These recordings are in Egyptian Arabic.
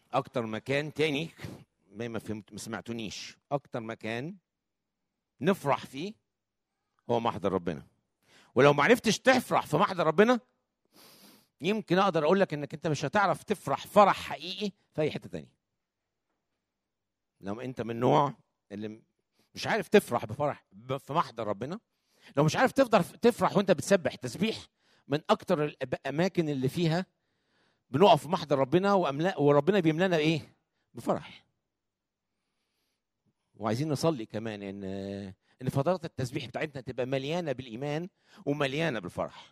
اكتر مكان تاني ما ما فهمت ما سمعتونيش اكتر مكان نفرح فيه هو محضر ربنا ولو ما عرفتش تفرح في محضر ربنا يمكن اقدر اقول لك انك انت مش هتعرف تفرح فرح حقيقي في اي حته تانية لو انت من النوع اللي مش عارف تفرح بفرح ب- في محضر ربنا لو مش عارف تفضل تفرح وانت بتسبح تسبيح من اكتر الاماكن اللي فيها بنقف في محضر ربنا وأملا وربنا بيملانا بايه بفرح وعايزين نصلي كمان ان ان فترات التسبيح بتاعتنا تبقى مليانه بالايمان ومليانه بالفرح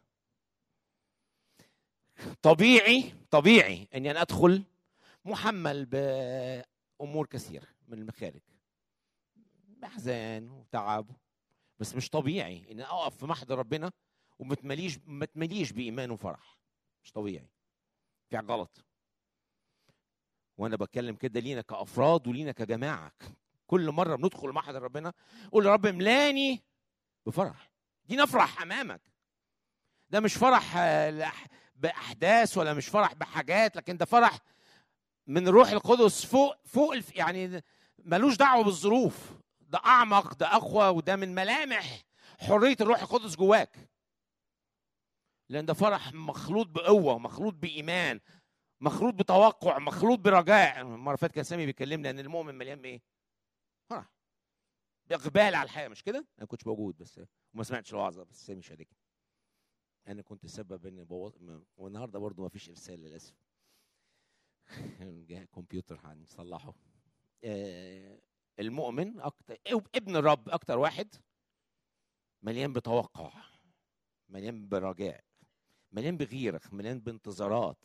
طبيعي طبيعي اني انا ادخل محمل بامور كثيره من المخارج باحزان وتعب بس مش طبيعي ان اقف في محضر ربنا وما تمليش ما تمليش بايمان وفرح مش طبيعي في حاجة غلط وانا بتكلم كده لينا كافراد ولينا كجماعه كل مره بندخل محضر ربنا قول يا رب املاني بفرح دي نفرح امامك ده مش فرح آه، لأح- باحداث ولا مش فرح بحاجات لكن ده فرح من الروح القدس فوق فوق الف يعني ملوش دعوه بالظروف ده اعمق ده اقوى وده من ملامح حريه الروح القدس جواك لان ده فرح مخلوط بقوه مخلوط بايمان مخلوط بتوقع مخلوط برجاء المره اللي فاتت كان سامي بيكلمني ان المؤمن مليان بايه؟ فرح باقبال على الحياه مش كده؟ انا ما كنتش موجود بس وما سمعتش الوعظه بس سامي شاركني انا كنت سبب ان بوظ... ما- والنهارده برضو ما فيش ارسال للاسف جه كمبيوتر هنصلحه آه، المؤمن اكتر ابن الرب اكتر واحد مليان بتوقع مليان برجاء مليان بغيره مليان بانتظارات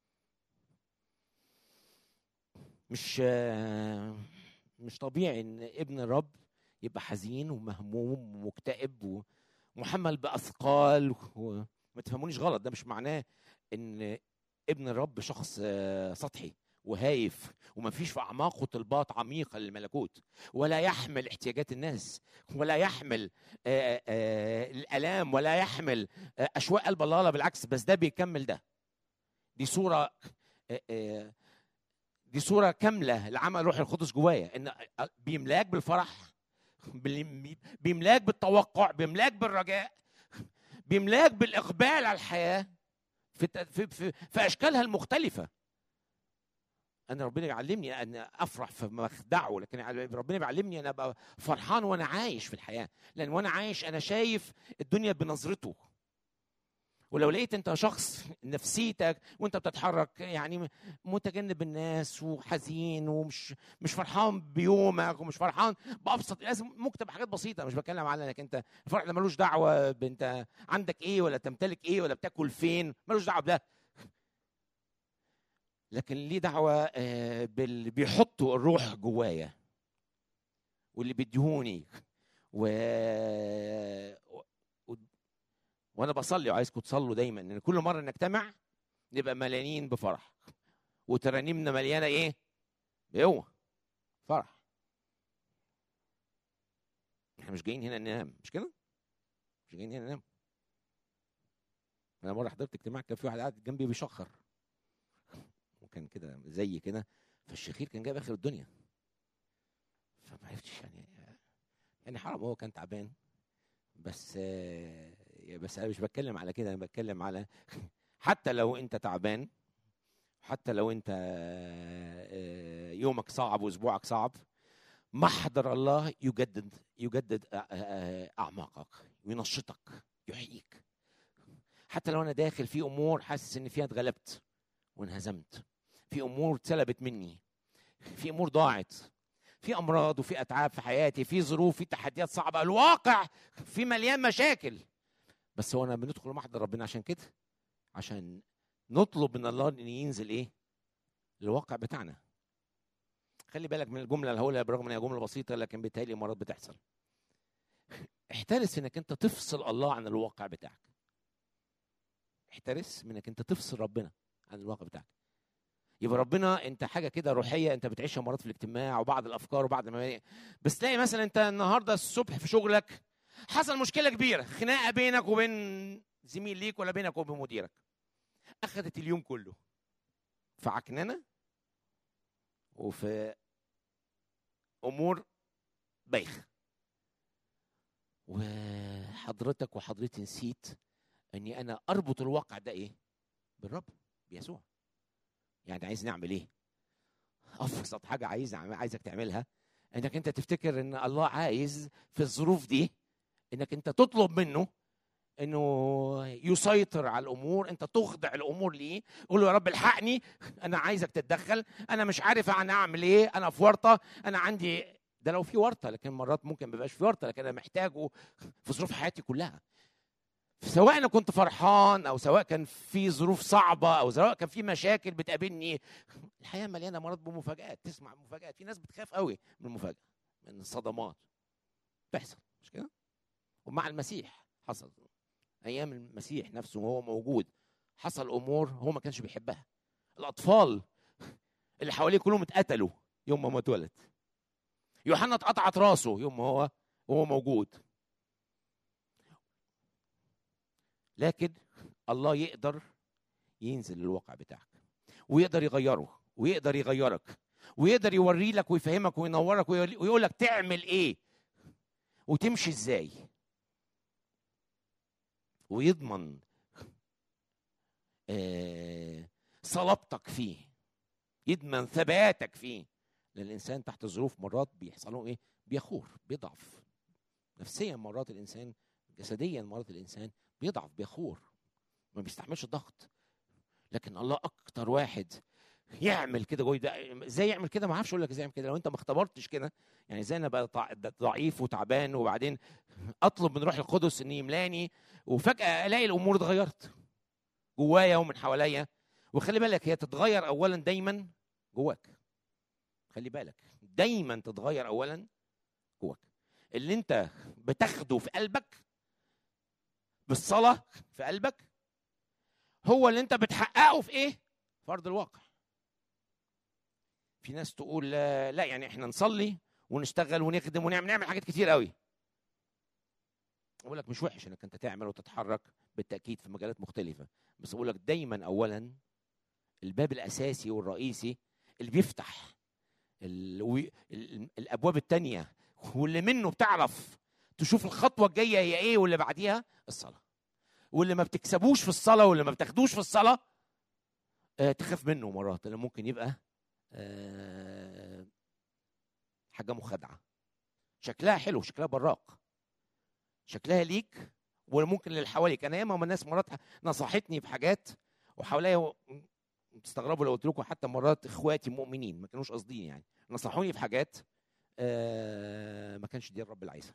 مش آه، مش طبيعي ان ابن الرب يبقى حزين ومهموم ومكتئب ومحمل باثقال وما تفهمونيش غلط ده مش معناه ان ابن الرب شخص آه، سطحي وهايف وما فيش في اعماقه طلبات عميقه للملكوت ولا يحمل احتياجات الناس ولا يحمل آه، آه، الالام ولا يحمل آه، اشواق قلب الله لا بالعكس بس ده بيكمل ده دي صوره آه، آه، دي صوره كامله لعمل روح القدس جوايا ان بيملاك بالفرح بال- بيملاك بالتوقع بيملاك بالرجاء بيملاك بالاقبال على الحياه في الت- في في, في اشكالها المختلفه انا ربنا بيعلمني ان افرح في مخدعه لكن ربنا بيعلمني ان ابقى فرحان وانا عايش في الحياه لان وانا عايش انا شايف الدنيا بنظرته ولو لقيت انت شخص نفسيتك وانت بتتحرك يعني متجنب الناس وحزين ومش مش فرحان بيومك ومش فرحان بابسط لازم ممكن تبقى حاجات بسيطه مش بتكلم على انك انت الفرح ده ملوش دعوه بانت عندك ايه ولا تمتلك ايه ولا بتاكل فين ملوش دعوه بده لكن ليه دعوه آه، باللي بيحطوا الروح جوايا واللي بيديهوني و... و... وانا بصلي وعايزكم تصلوا دايما ان كل مره نجتمع نبقى مليانين بفرح وترانيمنا مليانه ايه؟ بقوه فرح احنا مش جايين هنا ننام مش كده؟ مش جايين هنا ننام انا مره حضرت اجتماع كان في واحد قاعد جنبي بيشخر وكان كده زي كده فالشخير كان جايب اخر الدنيا فما عرفتش يعني يعني حرام هو كان تعبان بس آه، بس انا مش بتكلم على كده انا بتكلم على حتى لو انت تعبان حتى لو انت آه، يومك صعب واسبوعك صعب محضر الله يجدد يجدد آه، آه، اعماقك وينشطك يحييك حتى لو انا داخل في امور حاسس ان فيها اتغلبت وانهزمت في امور اتسلبت مني في امور ضاعت في امراض وفي اتعاب في حياتي في ظروف في تحديات صعبه الواقع في مليان مشاكل بس هو انا بندخل محضر ربنا عشان كده عشان نطلب من الله ان ينزل ايه الواقع بتاعنا خلي بالك من الجمله اللي هقولها برغم انها جمله بسيطه لكن بتهيألي مرات بتحصل احترس انك انت تفصل الله عن الواقع بتاعك احترس من انك انت تفصل ربنا عن الواقع بتاعك يبقى ربنا انت حاجه كده روحيه انت بتعيشها مرات في الاجتماع وبعض الافكار وبعض المبادئ بس تلاقي مثلا انت النهارده الصبح في شغلك حصل مشكله كبيره خناقه بينك وبين زميل ليك ولا بينك وبين مديرك اخذت اليوم كله فعكننه وفي امور بايخه وحضرتك وحضرتي نسيت اني انا اربط الواقع ده ايه بالرب بيسوع يعني عايز نعمل ايه ابسط حاجه عايز عايزك تعملها انك انت تفتكر ان الله عايز في الظروف دي انك انت تطلب منه انه يسيطر على الامور انت تخضع الامور ليه قول له يا رب الحقني انا عايزك تتدخل انا مش عارف انا اعمل ايه انا في ورطه انا عندي ده لو في ورطه لكن مرات ممكن ما يبقاش في ورطه لكن انا محتاجه في ظروف حياتي كلها سواء انا كنت فرحان او سواء كان في ظروف صعبه او سواء كان في مشاكل بتقابلني الحياه مليانه مرات بمفاجات تسمع مفاجات في ناس بتخاف قوي من المفاجاه من الصدمات بتحصل مش كده ومع المسيح حصل ايام المسيح نفسه وهو موجود حصل امور هو ما كانش بيحبها الاطفال اللي حواليه كلهم اتقتلوا يوم ما اتولد يوحنا اتقطعت راسه يوم ما هو وهو موجود لكن الله يقدر ينزل للواقع بتاعك ويقدر يغيره ويقدر يغيرك ويقدر يوري لك ويفهمك وينورك ويقول لك تعمل ايه وتمشي ازاي ويضمن آه صلابتك فيه يضمن ثباتك فيه لان الانسان تحت ظروف مرات بيحصل له ايه بيخور بيضعف نفسيا مرات الانسان جسديا مرات الانسان بيضعف بيخور ما بيستحملش الضغط لكن الله اكتر واحد يعمل كده جوه ده ازاي يعمل كده ما اعرفش اقول لك ازاي يعمل كده لو انت ما اختبرتش كده يعني ازاي انا بقى ضعيف وتعبان وبعدين اطلب من روح القدس ان يملاني وفجاه الاقي الامور اتغيرت جوايا ومن حواليا وخلي بالك هي تتغير اولا دايما جواك خلي بالك دايما تتغير اولا جواك اللي انت بتاخده في قلبك بالصلاه في قلبك هو اللي انت بتحققه في ايه في ارض الواقع في ناس تقول لا يعني احنا نصلي ونشتغل ونخدم ونعمل نعمل حاجات كتير قوي اقول لك مش وحش انك انت تعمل وتتحرك بالتاكيد في مجالات مختلفه بس اقول لك دايما اولا الباب الاساسي والرئيسي اللي بيفتح الابواب التانية واللي منه بتعرف تشوف الخطوه الجايه هي ايه واللي بعديها الصلاه واللي ما بتكسبوش في الصلاه واللي ما بتاخدوش في الصلاه آه تخاف منه مرات لان ممكن يبقى آه حاجه مخادعه شكلها حلو شكلها براق شكلها ليك وممكن اللي حواليك انا ياما من الناس مرات نصحتني بحاجات وحواليا تستغربوا لو قلت لكم حتى مرات اخواتي مؤمنين ما كانوش قاصدين يعني نصحوني في حاجات آه ما كانش دي الرب اللي عايزها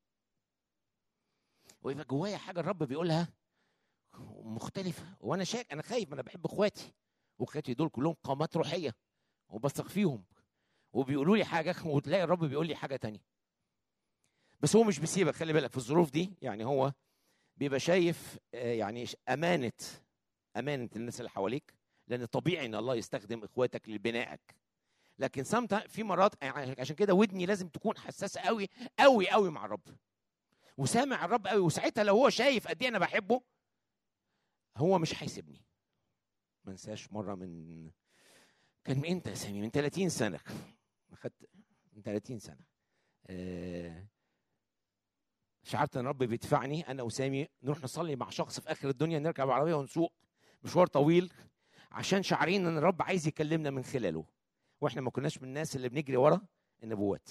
ويبقى جوايا حاجه الرب بيقولها مختلفه وانا شاك انا خايف انا بحب اخواتي واخواتي دول كلهم قامات روحيه وبثق فيهم وبيقولوا لي حاجه وتلاقي الرب بيقول لي حاجه تانية بس هو مش بيسيبك خلي بالك في الظروف دي يعني هو بيبقى شايف يعني امانه امانه الناس اللي حواليك لان طبيعي ان الله يستخدم اخواتك لبنائك لكن سمت في مرات عشان كده ودني لازم تكون حساسه قوي قوي قوي مع الرب وسامع الرب قوي وساعتها لو هو شايف قد ايه انا بحبه هو مش هيسيبني ما انساش مره من كان من امتى يا سامي من 30 سنه اخدت من 30 سنه أه... شعرت ان الرب بيدفعني انا وسامي نروح نصلي مع شخص في اخر الدنيا نركب عربيه ونسوق مشوار طويل عشان شعرين ان الرب عايز يكلمنا من خلاله واحنا ما كناش من الناس اللي بنجري ورا النبوات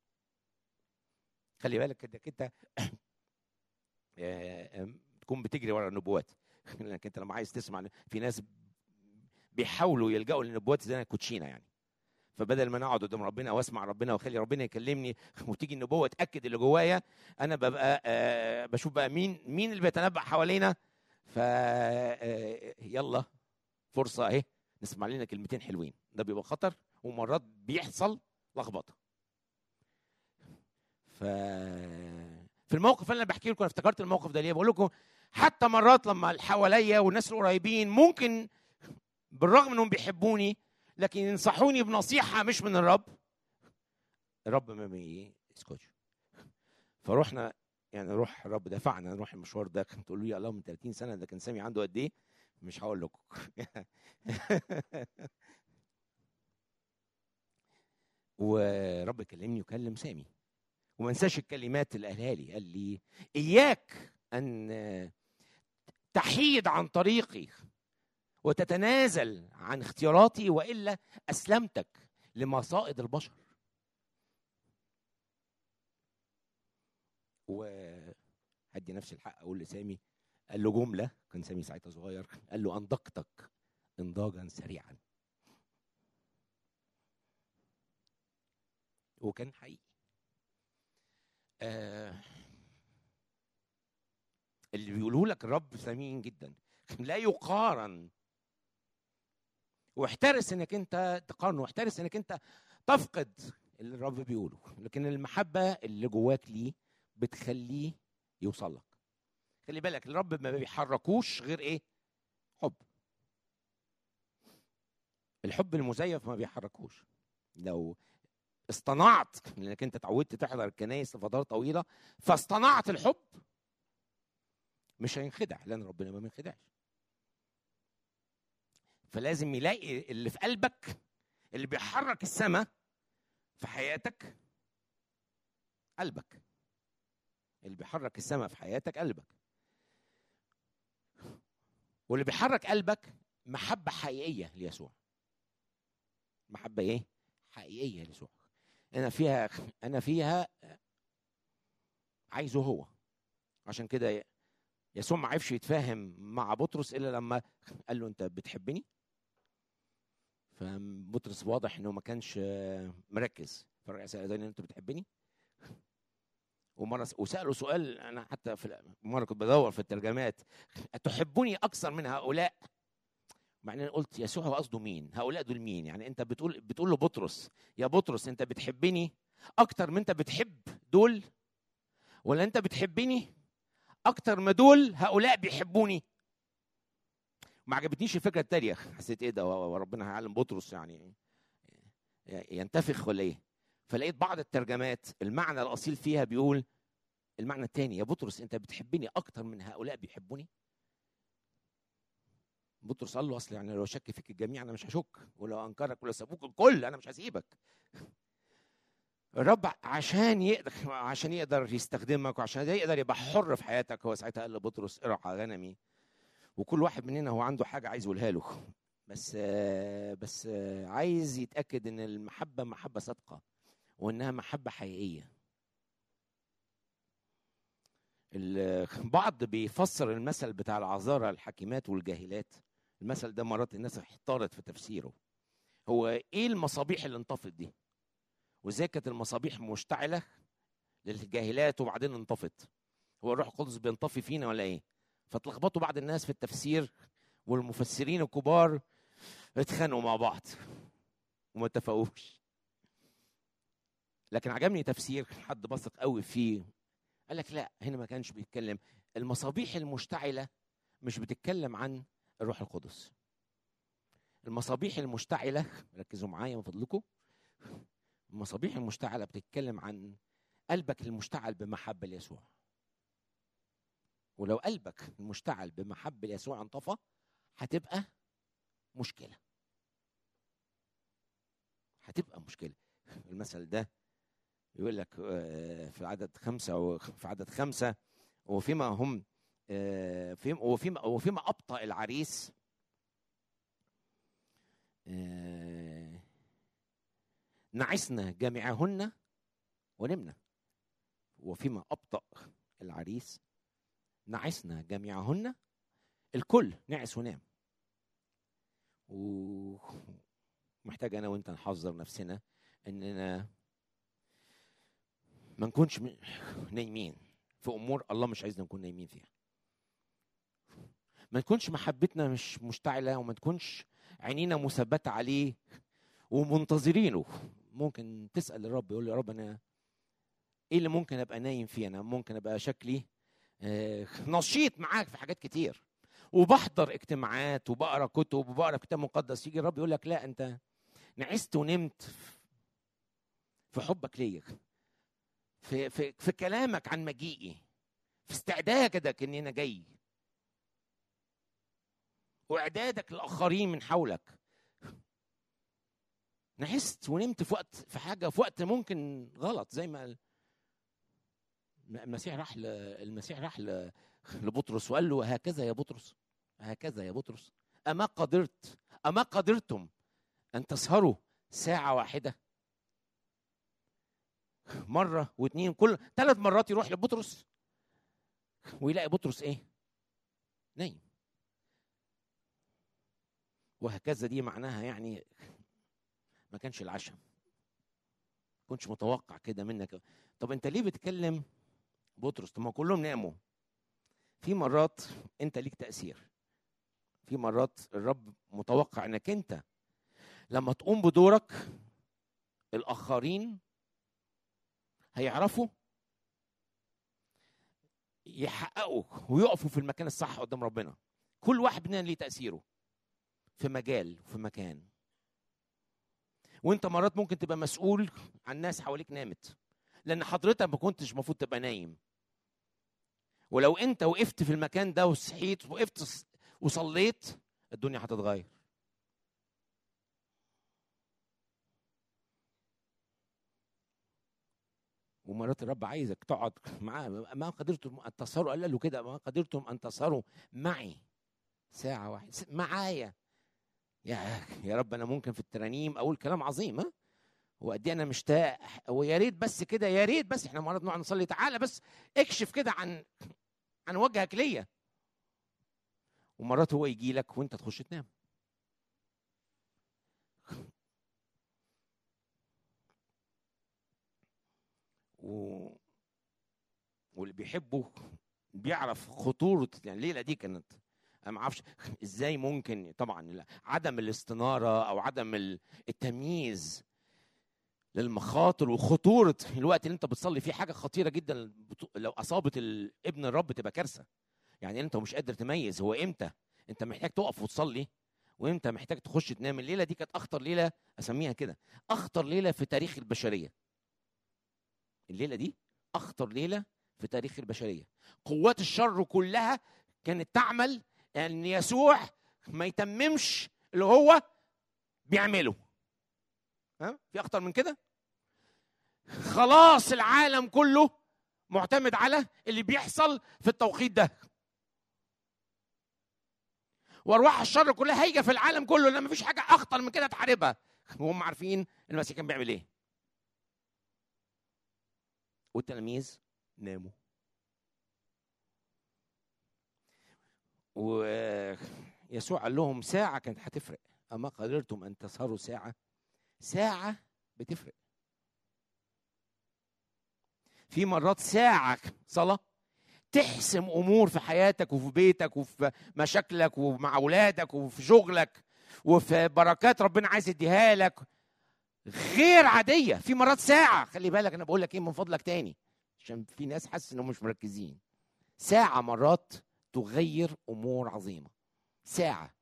خلي بالك انك انت تكون بتجري ورا النبوات لانك انت لما عايز تسمع في ناس بيحاولوا يلجأوا للنبوات زي الكوتشينه يعني فبدل ما انا اقعد قدام ربنا واسمع ربنا واخلي ربنا يكلمني وتيجي النبوه تاكد اللي جوايا انا ببقى آه بشوف بقى مين مين اللي بيتنبأ حوالينا ف يلا فرصه اهي نسمع لنا كلمتين حلوين ده بيبقى خطر ومرات بيحصل لخبطه ف في الموقف اللي انا بحكي لكم انا افتكرت الموقف ده ليه بقول لكم حتى مرات لما اللي حواليا والناس القريبين ممكن بالرغم انهم بيحبوني لكن ينصحوني بنصيحه مش من الرب الرب ما بيسكتش فروحنا يعني نروح الرب دفعنا نروح المشوار ده تقولوا لي الله من 30 سنه ده كان سامي عنده قد ايه مش هقول لكم ورب كلمني وكلم سامي وما انساش الكلمات اللي قالها لي قال لي اياك ان تحيد عن طريقي وتتنازل عن اختياراتي والا اسلمتك لمصائد البشر وهدي نفس الحق اقول لسامي قال له جمله كان سامي ساعتها صغير قال له انضجتك انضاجا سريعا وكان حقيقي آه اللي بيقوله لك الرب ثمين جدا لا يقارن واحترس انك انت تقارنه واحترس انك انت تفقد اللي الرب بيقوله لكن المحبه اللي جواك ليه بتخليه يوصل لك خلي بالك الرب ما بيحركوش غير ايه حب الحب المزيف ما بيحركوش لو اصطنعت لانك انت اتعودت تحضر الكنايس لفترات طويله فاصطنعت الحب مش هينخدع لان ربنا ما بينخدعش فلازم يلاقي اللي في قلبك اللي بيحرك السماء في حياتك قلبك اللي بيحرك السماء في حياتك قلبك واللي بيحرك قلبك محبة حقيقية ليسوع محبة ايه؟ حقيقية ليسوع أنا فيها أنا فيها عايزه هو عشان كده يسوع ما عرفش يتفاهم مع بطرس إلا لما قال له أنت بتحبني؟ فبطرس واضح إنه ما كانش مركز فرجع سأل أنت بتحبني؟ ومره وسالوا سؤال انا حتى في مره كنت بدور في الترجمات اتحبوني اكثر من هؤلاء بعدين قلت يسوع هو قصده مين هؤلاء دول مين يعني انت بتقول بتقول له بطرس يا بطرس انت بتحبني اكتر من انت بتحب دول ولا انت بتحبني اكتر ما دول هؤلاء بيحبوني ما عجبتنيش الفكره التانية حسيت ايه ده وربنا هيعلم بطرس يعني ينتفخ ولا ايه فلقيت بعض الترجمات المعنى الاصيل فيها بيقول المعنى الثاني يا بطرس انت بتحبني اكتر من هؤلاء بيحبوني بطرس قال له اصل يعني لو شك فيك الجميع انا مش هشك ولو انكرك ولو سابوك الكل انا مش هسيبك الرب عشان يقدر عشان يقدر يستخدمك وعشان يقدر يبقى حر في حياتك هو ساعتها قال لبطرس ارعى غنمي وكل واحد مننا هو عنده حاجه عايز يقولها له بس بس عايز يتاكد ان المحبه محبه صادقه وانها محبه حقيقيه البعض بيفسر المثل بتاع العذارى الحكيمات والجاهلات المثل ده مرات الناس احتارت في تفسيره هو ايه المصابيح اللي انطفت دي وازاي كانت المصابيح مشتعله للجاهلات وبعدين انطفت هو الروح القدس بينطفي فينا ولا ايه فتلخبطوا بعض الناس في التفسير والمفسرين الكبار اتخانقوا مع بعض وما اتفقوش لكن عجبني تفسير حد بثق قوي فيه قال لك لا هنا ما كانش بيتكلم المصابيح المشتعله مش بتتكلم عن الروح القدس المصابيح المشتعله ركزوا معايا من فضلكم المصابيح المشتعله بتتكلم عن قلبك المشتعل بمحبه ليسوع ولو قلبك المشتعل بمحبه ليسوع انطفى هتبقى مشكله هتبقى مشكله المثل ده يقول لك في عدد خمسة وفي عدد خمسة وفيما هم فيما وفيما وفيما أبطأ العريس نعسنا جميعهن ونمنا وفيما أبطأ العريس نعسنا جميعهن الكل نعس ونام ومحتاج أنا وأنت نحذر نفسنا إننا ما نكونش نايمين في امور الله مش عايزنا نكون نايمين فيها ما تكونش محبتنا مش مشتعله وما تكونش عينينا مثبته عليه ومنتظرينه ممكن تسال الرب يقول يا رب انا ايه اللي ممكن ابقى نايم فيه انا ممكن ابقى شكلي آه نشيط معاك في حاجات كتير وبحضر اجتماعات وبقرا كتب وبقرا كتاب مقدس يجي الرب يقول لك لا انت نعست ونمت في حبك ليا في في في كلامك عن مجيئي في استعدادك اني انا جاي واعدادك للاخرين من حولك نحست ونمت في وقت في حاجه في وقت ممكن غلط زي ما المسيح راح المسيح راح لبطرس وقال له هكذا يا بطرس هكذا يا بطرس اما قدرت اما قدرتم ان تسهروا ساعه واحده مره واثنين كل ثلاث مرات يروح لبطرس ويلاقي بطرس ايه نايم وهكذا دي معناها يعني ما كانش العشاء كنتش متوقع كده منك طب انت ليه بتكلم بطرس طب ما كلهم ناموا في مرات انت ليك تاثير في مرات الرب متوقع انك انت لما تقوم بدورك الاخرين هيعرفوا يحققوا ويقفوا في المكان الصح قدام ربنا كل واحد مننا ليه تاثيره في مجال وفي مكان وانت مرات ممكن تبقى مسؤول عن ناس حواليك نامت لان حضرتك ما كنتش المفروض تبقى نايم ولو انت وقفت في المكان ده وصحيت وقفت وصليت الدنيا هتتغير ومرات الرب عايزك تقعد معاه ما قدرتم ان تسهروا قال له كده ما قدرتم ان تسهروا معي ساعة واحدة معايا يا يا رب انا ممكن في الترانيم اقول كلام عظيم ها وقد انا مشتاق ويا ريت بس كده يا ريت بس احنا مرات نقعد نصلي تعالى بس اكشف كده عن عن وجهك ليا ومرات هو يجي لك وانت تخش تنام و... واللي بيحبه بيعرف خطورة يعني الليلة دي كانت انا ما اعرفش ازاي ممكن طبعا عدم الاستناره او عدم التمييز للمخاطر وخطوره الوقت اللي انت بتصلي فيه حاجه خطيره جدا لو اصابت ابن الرب تبقى كارثه يعني انت مش قادر تميز هو امتى انت محتاج تقف وتصلي وامتى محتاج تخش تنام الليله دي كانت اخطر ليله اسميها كده اخطر ليله في تاريخ البشريه الليله دي اخطر ليله في تاريخ البشريه قوات الشر كلها كانت تعمل ان يسوع ما يتممش اللي هو بيعمله ها في اخطر من كده خلاص العالم كله معتمد على اللي بيحصل في التوقيت ده وارواح الشر كلها هيجه في العالم كله لان مفيش حاجه اخطر من كده تحاربها وهم عارفين المسيح كان بيعمل ايه والتلاميذ ناموا ويسوع قال لهم ساعة كانت هتفرق أما قدرتم أن تسهروا ساعة ساعة بتفرق في مرات ساعة صلاة تحسم أمور في حياتك وفي بيتك وفي مشاكلك ومع أولادك وفي شغلك وفي بركات ربنا عايز يديها لك غير عادية في مرات ساعة خلي بالك أنا بقول لك إيه من فضلك تاني عشان في ناس حاسس إنهم مش مركزين ساعة مرات تغير امور عظيمه ساعه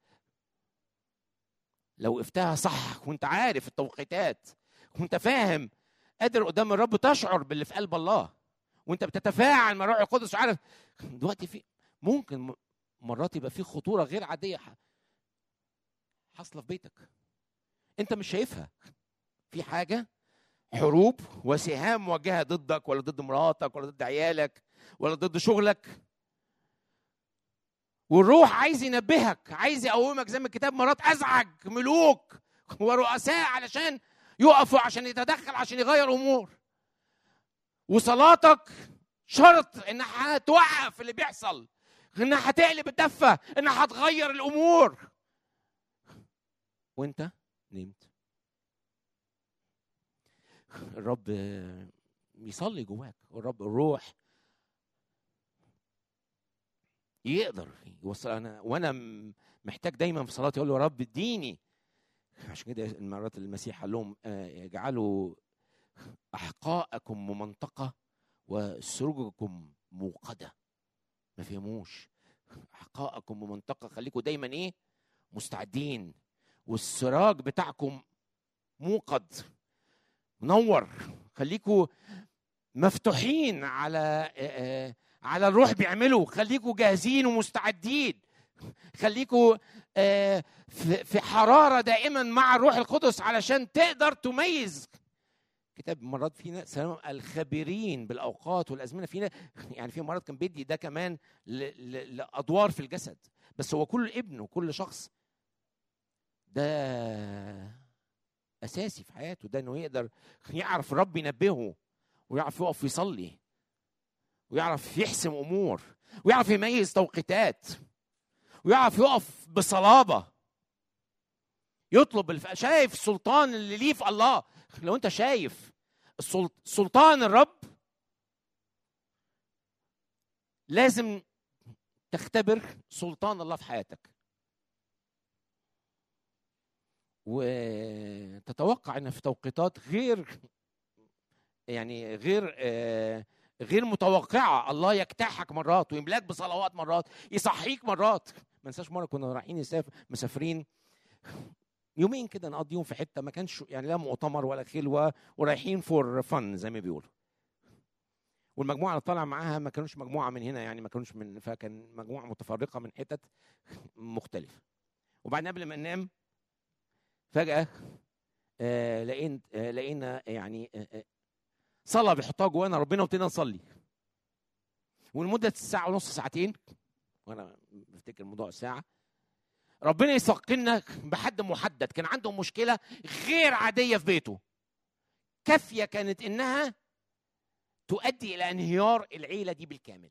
لو وقفتها صح وانت عارف التوقيتات وانت فاهم قادر قدام الرب تشعر باللي في قلب الله وانت بتتفاعل مع الروح القدس وعارف دلوقتي في ممكن مرات يبقى في خطوره غير عاديه حاصله في بيتك انت مش شايفها في حاجه حروب وسهام موجهه ضدك ولا ضد مراتك ولا ضد عيالك ولا ضد شغلك والروح عايز ينبهك عايز يقومك زي ما الكتاب مرات ازعج ملوك ورؤساء علشان يقفوا عشان يتدخل عشان يغير امور وصلاتك شرط انها توقف اللي بيحصل انها هتقلب الدفه انها هتغير الامور وانت نمت الرب يصلي جواك الرب الروح يقدر يوصل انا وانا محتاج دايما في صلاتي اقول له يا رب اديني عشان كده المرات المسيح قال لهم اجعلوا احقاءكم ممنطقه وسروجكم موقده ما فهموش احقاءكم ممنطقه خليكم دايما ايه مستعدين والسراج بتاعكم موقد منور خليكم مفتوحين على على الروح بيعملوا خليكوا جاهزين ومستعدين خليكوا آه، في في حراره دائما مع الروح القدس علشان تقدر تميز كتاب مرات في ناس الخبيرين بالاوقات والازمنه في ناس يعني في مرات كان بيدي ده كمان ل- ل- لادوار في الجسد بس هو كل ابن وكل شخص ده اساسي في حياته ده انه يقدر يعرف رب ينبهه ويعرف يقف يصلي ويعرف يحسم امور ويعرف يميز توقيتات ويعرف يقف بصلابه يطلب الف... شايف السلطان اللي ليه في الله لو انت شايف السلط... سلطان الرب لازم تختبر سلطان الله في حياتك وتتوقع ان في توقيتات غير يعني غير آه، غير متوقعه الله يجتاحك مرات ويملاك بصلوات مرات يصحيك مرات ما انساش مره كنا رايحين نسافر مسافرين يومين كده نقضيهم في حته ما كانش يعني لا مؤتمر ولا خلوه ورايحين فور فن زي ما بيقولوا والمجموعه اللي طالع معاها ما كانوش مجموعه من هنا يعني ما كانوش من فكان مجموعه متفرقه من حتت مختلفه وبعدين قبل ما ننام فجاه آه لقينا آه لقينا يعني آه آه صلاه بيحطها جوانا ربنا وابتدينا نصلي ولمده ساعه ونص ساعتين وانا بفتكر موضوع الساعه ربنا يثقلنا بحد محدد كان عنده مشكله غير عاديه في بيته كافيه كانت انها تؤدي الى انهيار العيله دي بالكامل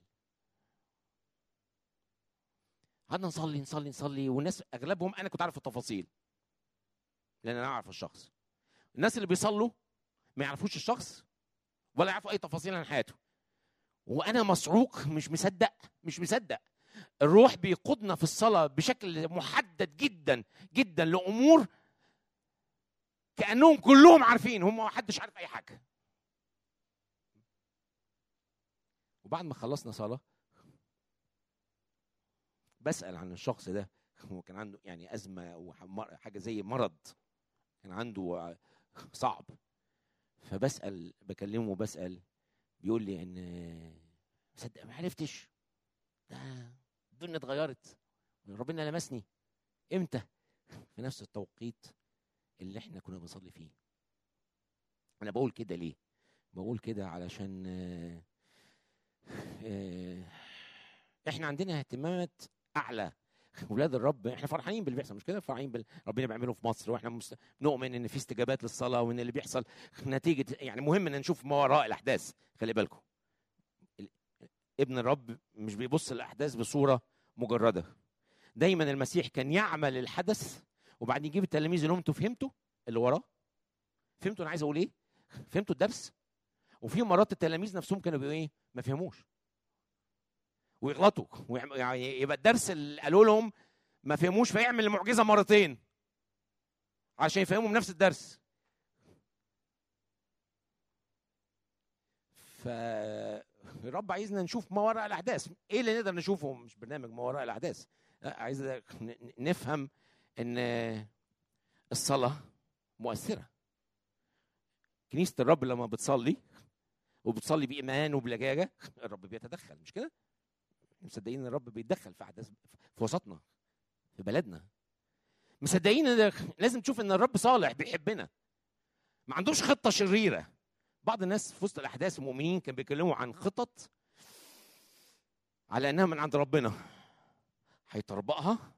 قعدنا نصلي نصلي نصلي والناس اغلبهم انا كنت عارف التفاصيل لان انا اعرف الشخص الناس اللي بيصلوا ما يعرفوش الشخص ولا يعرفوا اي تفاصيل عن حياته وانا مصعوق مش مصدق مش مصدق الروح بيقودنا في الصلاه بشكل محدد جدا جدا لامور كانهم كلهم عارفين هم ما حدش عارف اي حاجه وبعد ما خلصنا صلاه بسال عن الشخص ده هو كان عنده يعني ازمه وحاجه زي مرض كان عنده صعب فبسال بكلمه بسال بيقول لي ان صدق ما عرفتش ده الدنيا اتغيرت ربنا لمسني امتى في نفس التوقيت اللي احنا كنا بنصلي فيه انا بقول كده ليه بقول كده علشان آه، آه، احنا عندنا اهتمامات اعلى ولاد الرب احنا فرحانين باللي بيحصل مش كده فرحانين بال... ربنا بيعمله في مصر واحنا مست... نؤمن ان في استجابات للصلاه وان اللي بيحصل نتيجه يعني مهم ان نشوف ما وراء الاحداث خلي بالكم ال- ابن الرب مش بيبص الاحداث بصوره مجرده دايما المسيح كان يعمل الحدث وبعدين يجيب التلاميذ يقول لهم انتوا فهمتوا اللي وراه فهمتوا انا عايز اقول ايه فهمتوا الدرس وفي مرات التلاميذ نفسهم كانوا بيقولوا ايه ما فهموش ويغلطوا ويعم- يعني يبقى الدرس اللي قالوا لهم ما فهموش فيعمل المعجزه مرتين عشان يفهموا نفس الدرس فالرب عايزنا نشوف ما وراء الاحداث ايه اللي نقدر نشوفه مش برنامج ما وراء الاحداث لا عايز ن- نفهم ان الصلاه مؤثره كنيسه الرب لما بتصلي وبتصلي بايمان وبلجاجه الرب بيتدخل مش كده مصدقين ان الرب بيتدخل في احداث في وسطنا في بلدنا مصدقين ان لازم تشوف ان الرب صالح بيحبنا ما عندوش خطه شريره بعض الناس في وسط الاحداث المؤمنين كانوا بيتكلموا عن خطط على انها من عند ربنا هيطربقها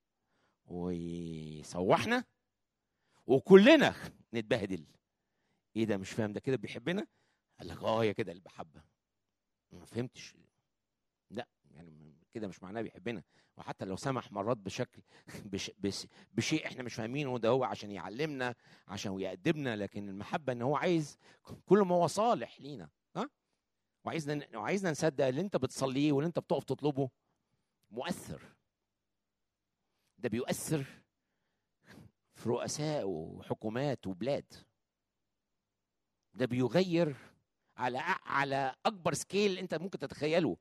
ويسوحنا وكلنا نتبهدل ايه ده مش فاهم ده كده بيحبنا قال لك اه هي كده المحبه ما فهمتش لا يعني كده مش معناه بيحبنا وحتى لو سمح مرات بشكل بش بش بشيء احنا مش فاهمينه ده هو عشان يعلمنا عشان يأدبنا لكن المحبه ان هو عايز كل ما هو صالح لينا ها وعايزنا وعايزنا نصدق اللي انت بتصليه واللي انت بتقف تطلبه مؤثر ده بيؤثر في رؤساء وحكومات وبلاد ده بيغير على على اكبر سكيل انت ممكن تتخيله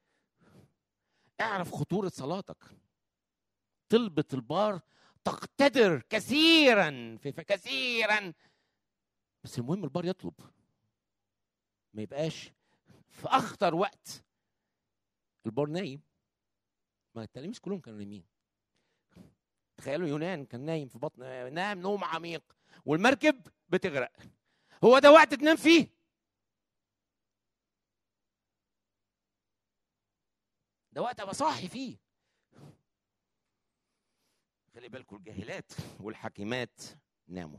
اعرف خطوره صلاتك طلبة البار تقتدر كثيرا في كثيرا بس المهم البار يطلب ما يبقاش في اخطر وقت البار نايم ما التلاميذ كلهم كانوا نايمين تخيلوا يونان كان نايم في بطن نام نوم عميق والمركب بتغرق هو ده وقت تنام فيه ده وقت ابقى صاحي فيه خلي بالكم الجاهلات والحكيمات ناموا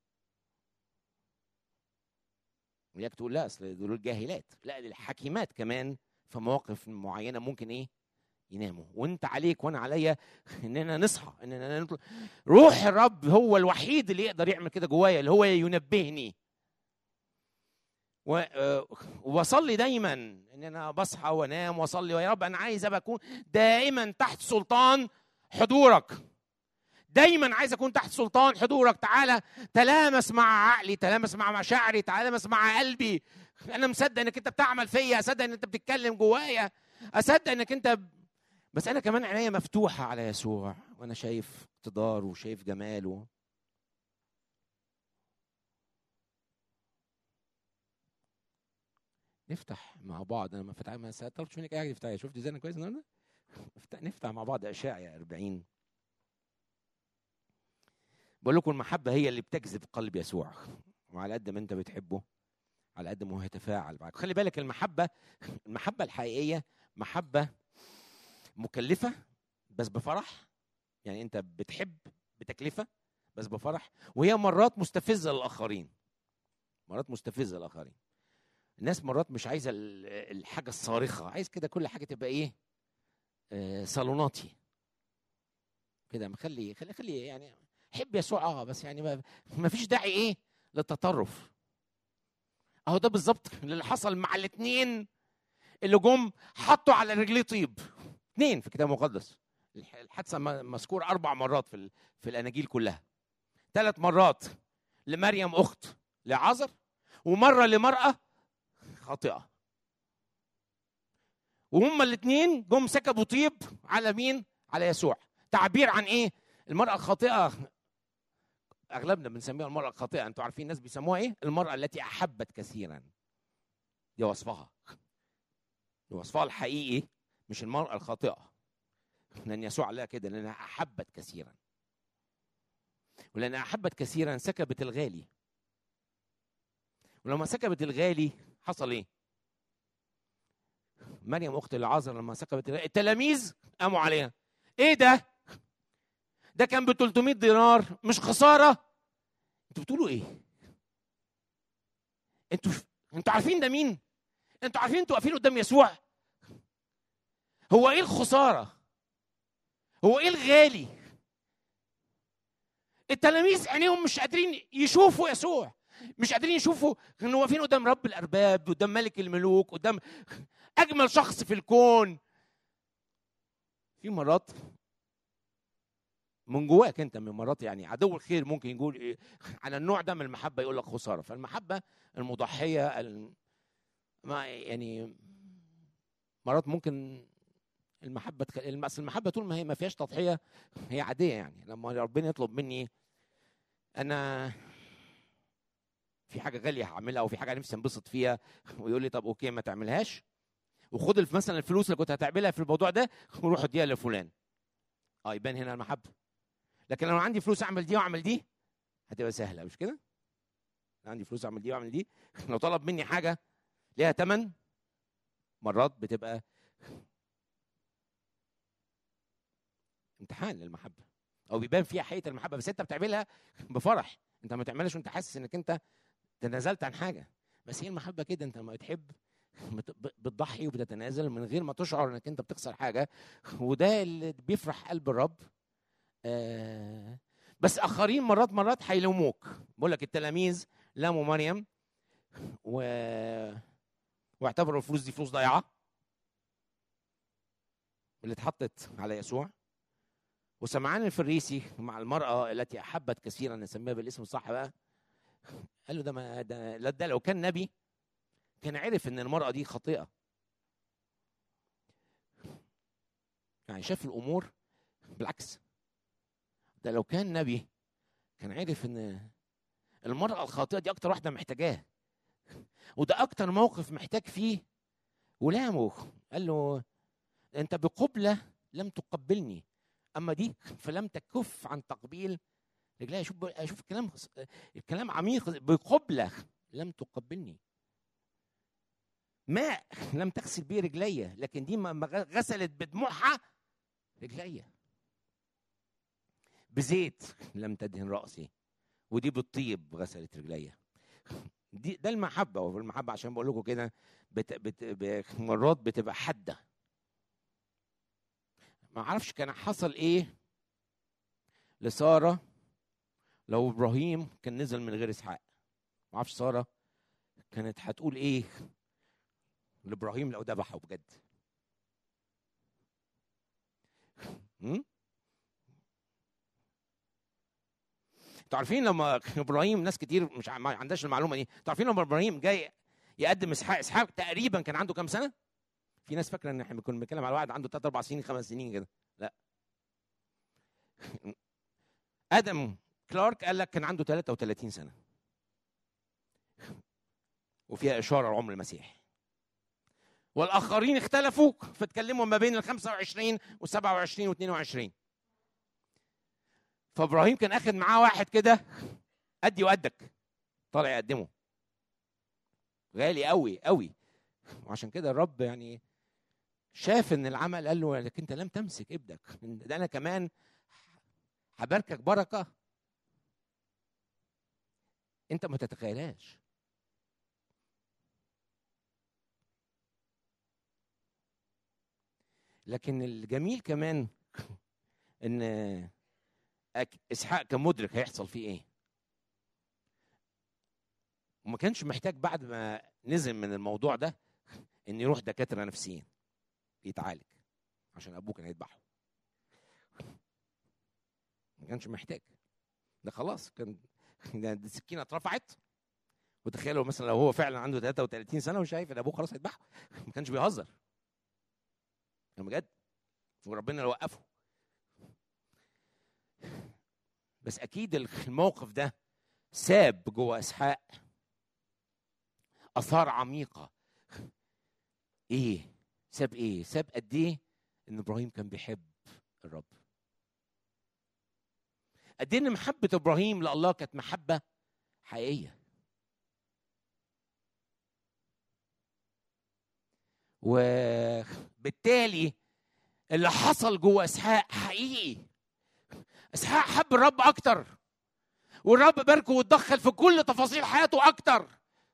وياك تقول لا اصل دول الجاهلات لا الحكيمات كمان في مواقف معينه ممكن ايه يناموا وانت عليك وانا عليا اننا نصحى اننا نطلع روح الرب هو الوحيد اللي يقدر يعمل كده جوايا اللي هو ينبهني و- آه، وبصلي دايما ان انا بصحى وانام واصلي ويا رب انا عايز ابقى اكون دائما تحت سلطان حضورك دايما عايز اكون تحت سلطان حضورك تعالى تلامس مع عقلي تلامس مع مشاعري تلامس مع قلبي انا مصدق انك انت بتعمل فيا اصدق ان انت بتتكلم جوايا اصدق انك انت ب... بس انا كمان عينيا مفتوحه على يسوع وانا شايف اقتداره وشايف جماله نفتح مع بعض انا ما فتح ما طلبتش منك اي حاجه تفتحها شفت ازاي انا كويس النهارده نفتح- نفتح مع بعض اشعيا 40 بقول لكم المحبه هي اللي بتجذب قلب يسوع وعلى قد ما انت بتحبه على قد ما هو يتفاعل معاك خلي بالك المحبه المحبه الحقيقيه محبه مكلفه بس بفرح يعني انت بتحب بتكلفه بس بفرح وهي مرات مستفزه للاخرين مرات مستفزه للاخرين الناس مرات مش عايزه ال- الحاجه الصارخه عايز كده كل حاجه تبقى ايه آه صالوناتي كده مخلي خلي خلي يعني حب يسوع اه بس يعني ما- ما فيش داعي ايه للتطرف اهو ده بالظبط اللي حصل مع الاثنين اللي جم حطوا على رجليه طيب اثنين في الكتاب المقدس الح- الحادثه م- مذكور اربع مرات في ال- في الاناجيل كلها ثلاث مرات لمريم اخت لعازر ومره لمراه خاطئه وهما الاثنين جم سكبوا طيب على مين على يسوع تعبير عن ايه المراه الخاطئه اغلبنا بنسميها المراه الخاطئه انتوا عارفين الناس بيسموها ايه المراه التي احبت كثيرا دي وصفها دي وصفها الحقيقي مش المراه الخاطئه لان يسوع قال لها كده لانها احبت كثيرا ولانها احبت كثيرا سكبت الغالي ولما سكبت الغالي حصل ايه مريم اخت العازر لما سكبت الغالي التلاميذ قاموا عليها ايه ده ده كان ب 300 دينار مش خساره انتوا بتقولوا ايه انتوا انتوا عارفين ده مين انتوا عارفين انتوا واقفين قدام يسوع هو ايه الخساره هو ايه الغالي التلاميذ عينيهم مش قادرين يشوفوا يسوع مش قادرين يشوفوا انه واقفين قدام رب الارباب قدام ملك الملوك قدام اجمل شخص في الكون في مرات من جواك انت من مرات يعني عدو الخير ممكن يقول ايه على النوع ده من المحبه يقول لك خساره فالمحبه المضحيه الم- ما يعني مرات ممكن المحبه تك... الم- أصل المحبه طول ما هي ما فيهاش تضحيه هي عاديه يعني لما ربنا يطلب مني انا في حاجه غاليه هعملها او في حاجه نفسي انبسط فيها ويقول لي طب اوكي ما تعملهاش وخد الف- مثلا الفلوس اللي كنت هتعملها في الموضوع ده وروح اديها لفلان اه يبان هنا المحبه لكن لو عندي فلوس اعمل دي واعمل دي هتبقى سهله مش كده لو عندي فلوس اعمل دي واعمل دي لو طلب مني حاجه ليها ثمن مرات بتبقى امتحان للمحبه او بيبان فيها حقيقه المحبه بس انت بتعملها بفرح انت ما تعملهاش وانت حاسس انك انت تنازلت عن حاجه بس هي المحبه كده انت لما بتحب بت- ب- بتضحي وبتتنازل من غير ما تشعر انك انت بتخسر حاجه وده اللي بيفرح قلب الرب آه بس اخرين مرات مرات هيلوموك بقول لك التلاميذ لاموا مريم و واعتبروا الفلوس دي فلوس ضايعه اللي اتحطت على يسوع وسمعان الفريسي مع المرأة التي أحبت كثيرا نسميها بالاسم الصح بقى قال له ده ما ده, لا ده لو كان نبي كان عرف ان المرأة دي خاطئة يعني شاف الأمور بالعكس ده لو كان نبي كان عرف ان المرأة الخاطئة دي أكتر واحدة محتاجاه وده أكتر موقف محتاج فيه ولامه قال له أنت بقبلة لم تقبلني اما دي فلم تكف عن تقبيل رجليها شوف اشوف الكلام الكلام عميق بقبله لم تقبلني ماء لم تغسل به رجليا لكن دي ما غسلت بدموعها رجليا بزيت لم تدهن راسي ودي بالطيب غسلت رجليا دي ده المحبه والمحبه عشان بقول لكم كده بت بت مرات بتبقى حاده ما اعرفش كان حصل ايه لساره لو ابراهيم كان نزل من غير اسحاق ما اعرفش ساره كانت هتقول ايه لابراهيم لو ذبحه بجد انتوا عارفين لما ابراهيم ناس كتير مش ما عندهاش المعلومه دي انتوا عارفين لما ابراهيم جاي يقدم اسحاق اسحاق تقريبا كان عنده كام سنه في ناس فاكره ان احنا كنا بنتكلم على واحد عنده 3 4 سنين 5 سنين كده لا ادم كلارك قال لك كان عنده 33 سنه وفيها اشاره لعمر المسيح والاخرين اختلفوا فاتكلموا ما بين ال 25 و 27 و 22 فابراهيم كان اخد معاه واحد كده ادي وقدك طالع يقدمه غالي قوي قوي وعشان كده الرب يعني شاف ان العمل قال له لكن انت لم تمسك ابنك ده انا كمان هباركك بركه انت ما تتخيلهاش لكن الجميل كمان ان اسحاق كان مدرك هيحصل فيه ايه وما كانش محتاج بعد ما نزل من الموضوع ده ان يروح دكاتره نفسيين يتعالج عشان ابوه كان هيذبحه ما كانش محتاج ده خلاص كان ده السكينه اترفعت وتخيلوا مثلا لو هو فعلا عنده 33 سنه وشايف ان ابوه خلاص هيذبحه ما كانش بيهزر كان بجد وربنا اللي وقفه بس اكيد الموقف ده ساب جوه اسحاق اثار عميقه ايه ساب ايه ساب قد ايه ان ابراهيم كان بيحب الرب قد ايه ان محبه ابراهيم لله كانت محبه حقيقيه وبالتالي اللي حصل جوه اسحاق حقيقي اسحاق حب الرب اكتر والرب باركه واتدخل في كل تفاصيل حياته اكتر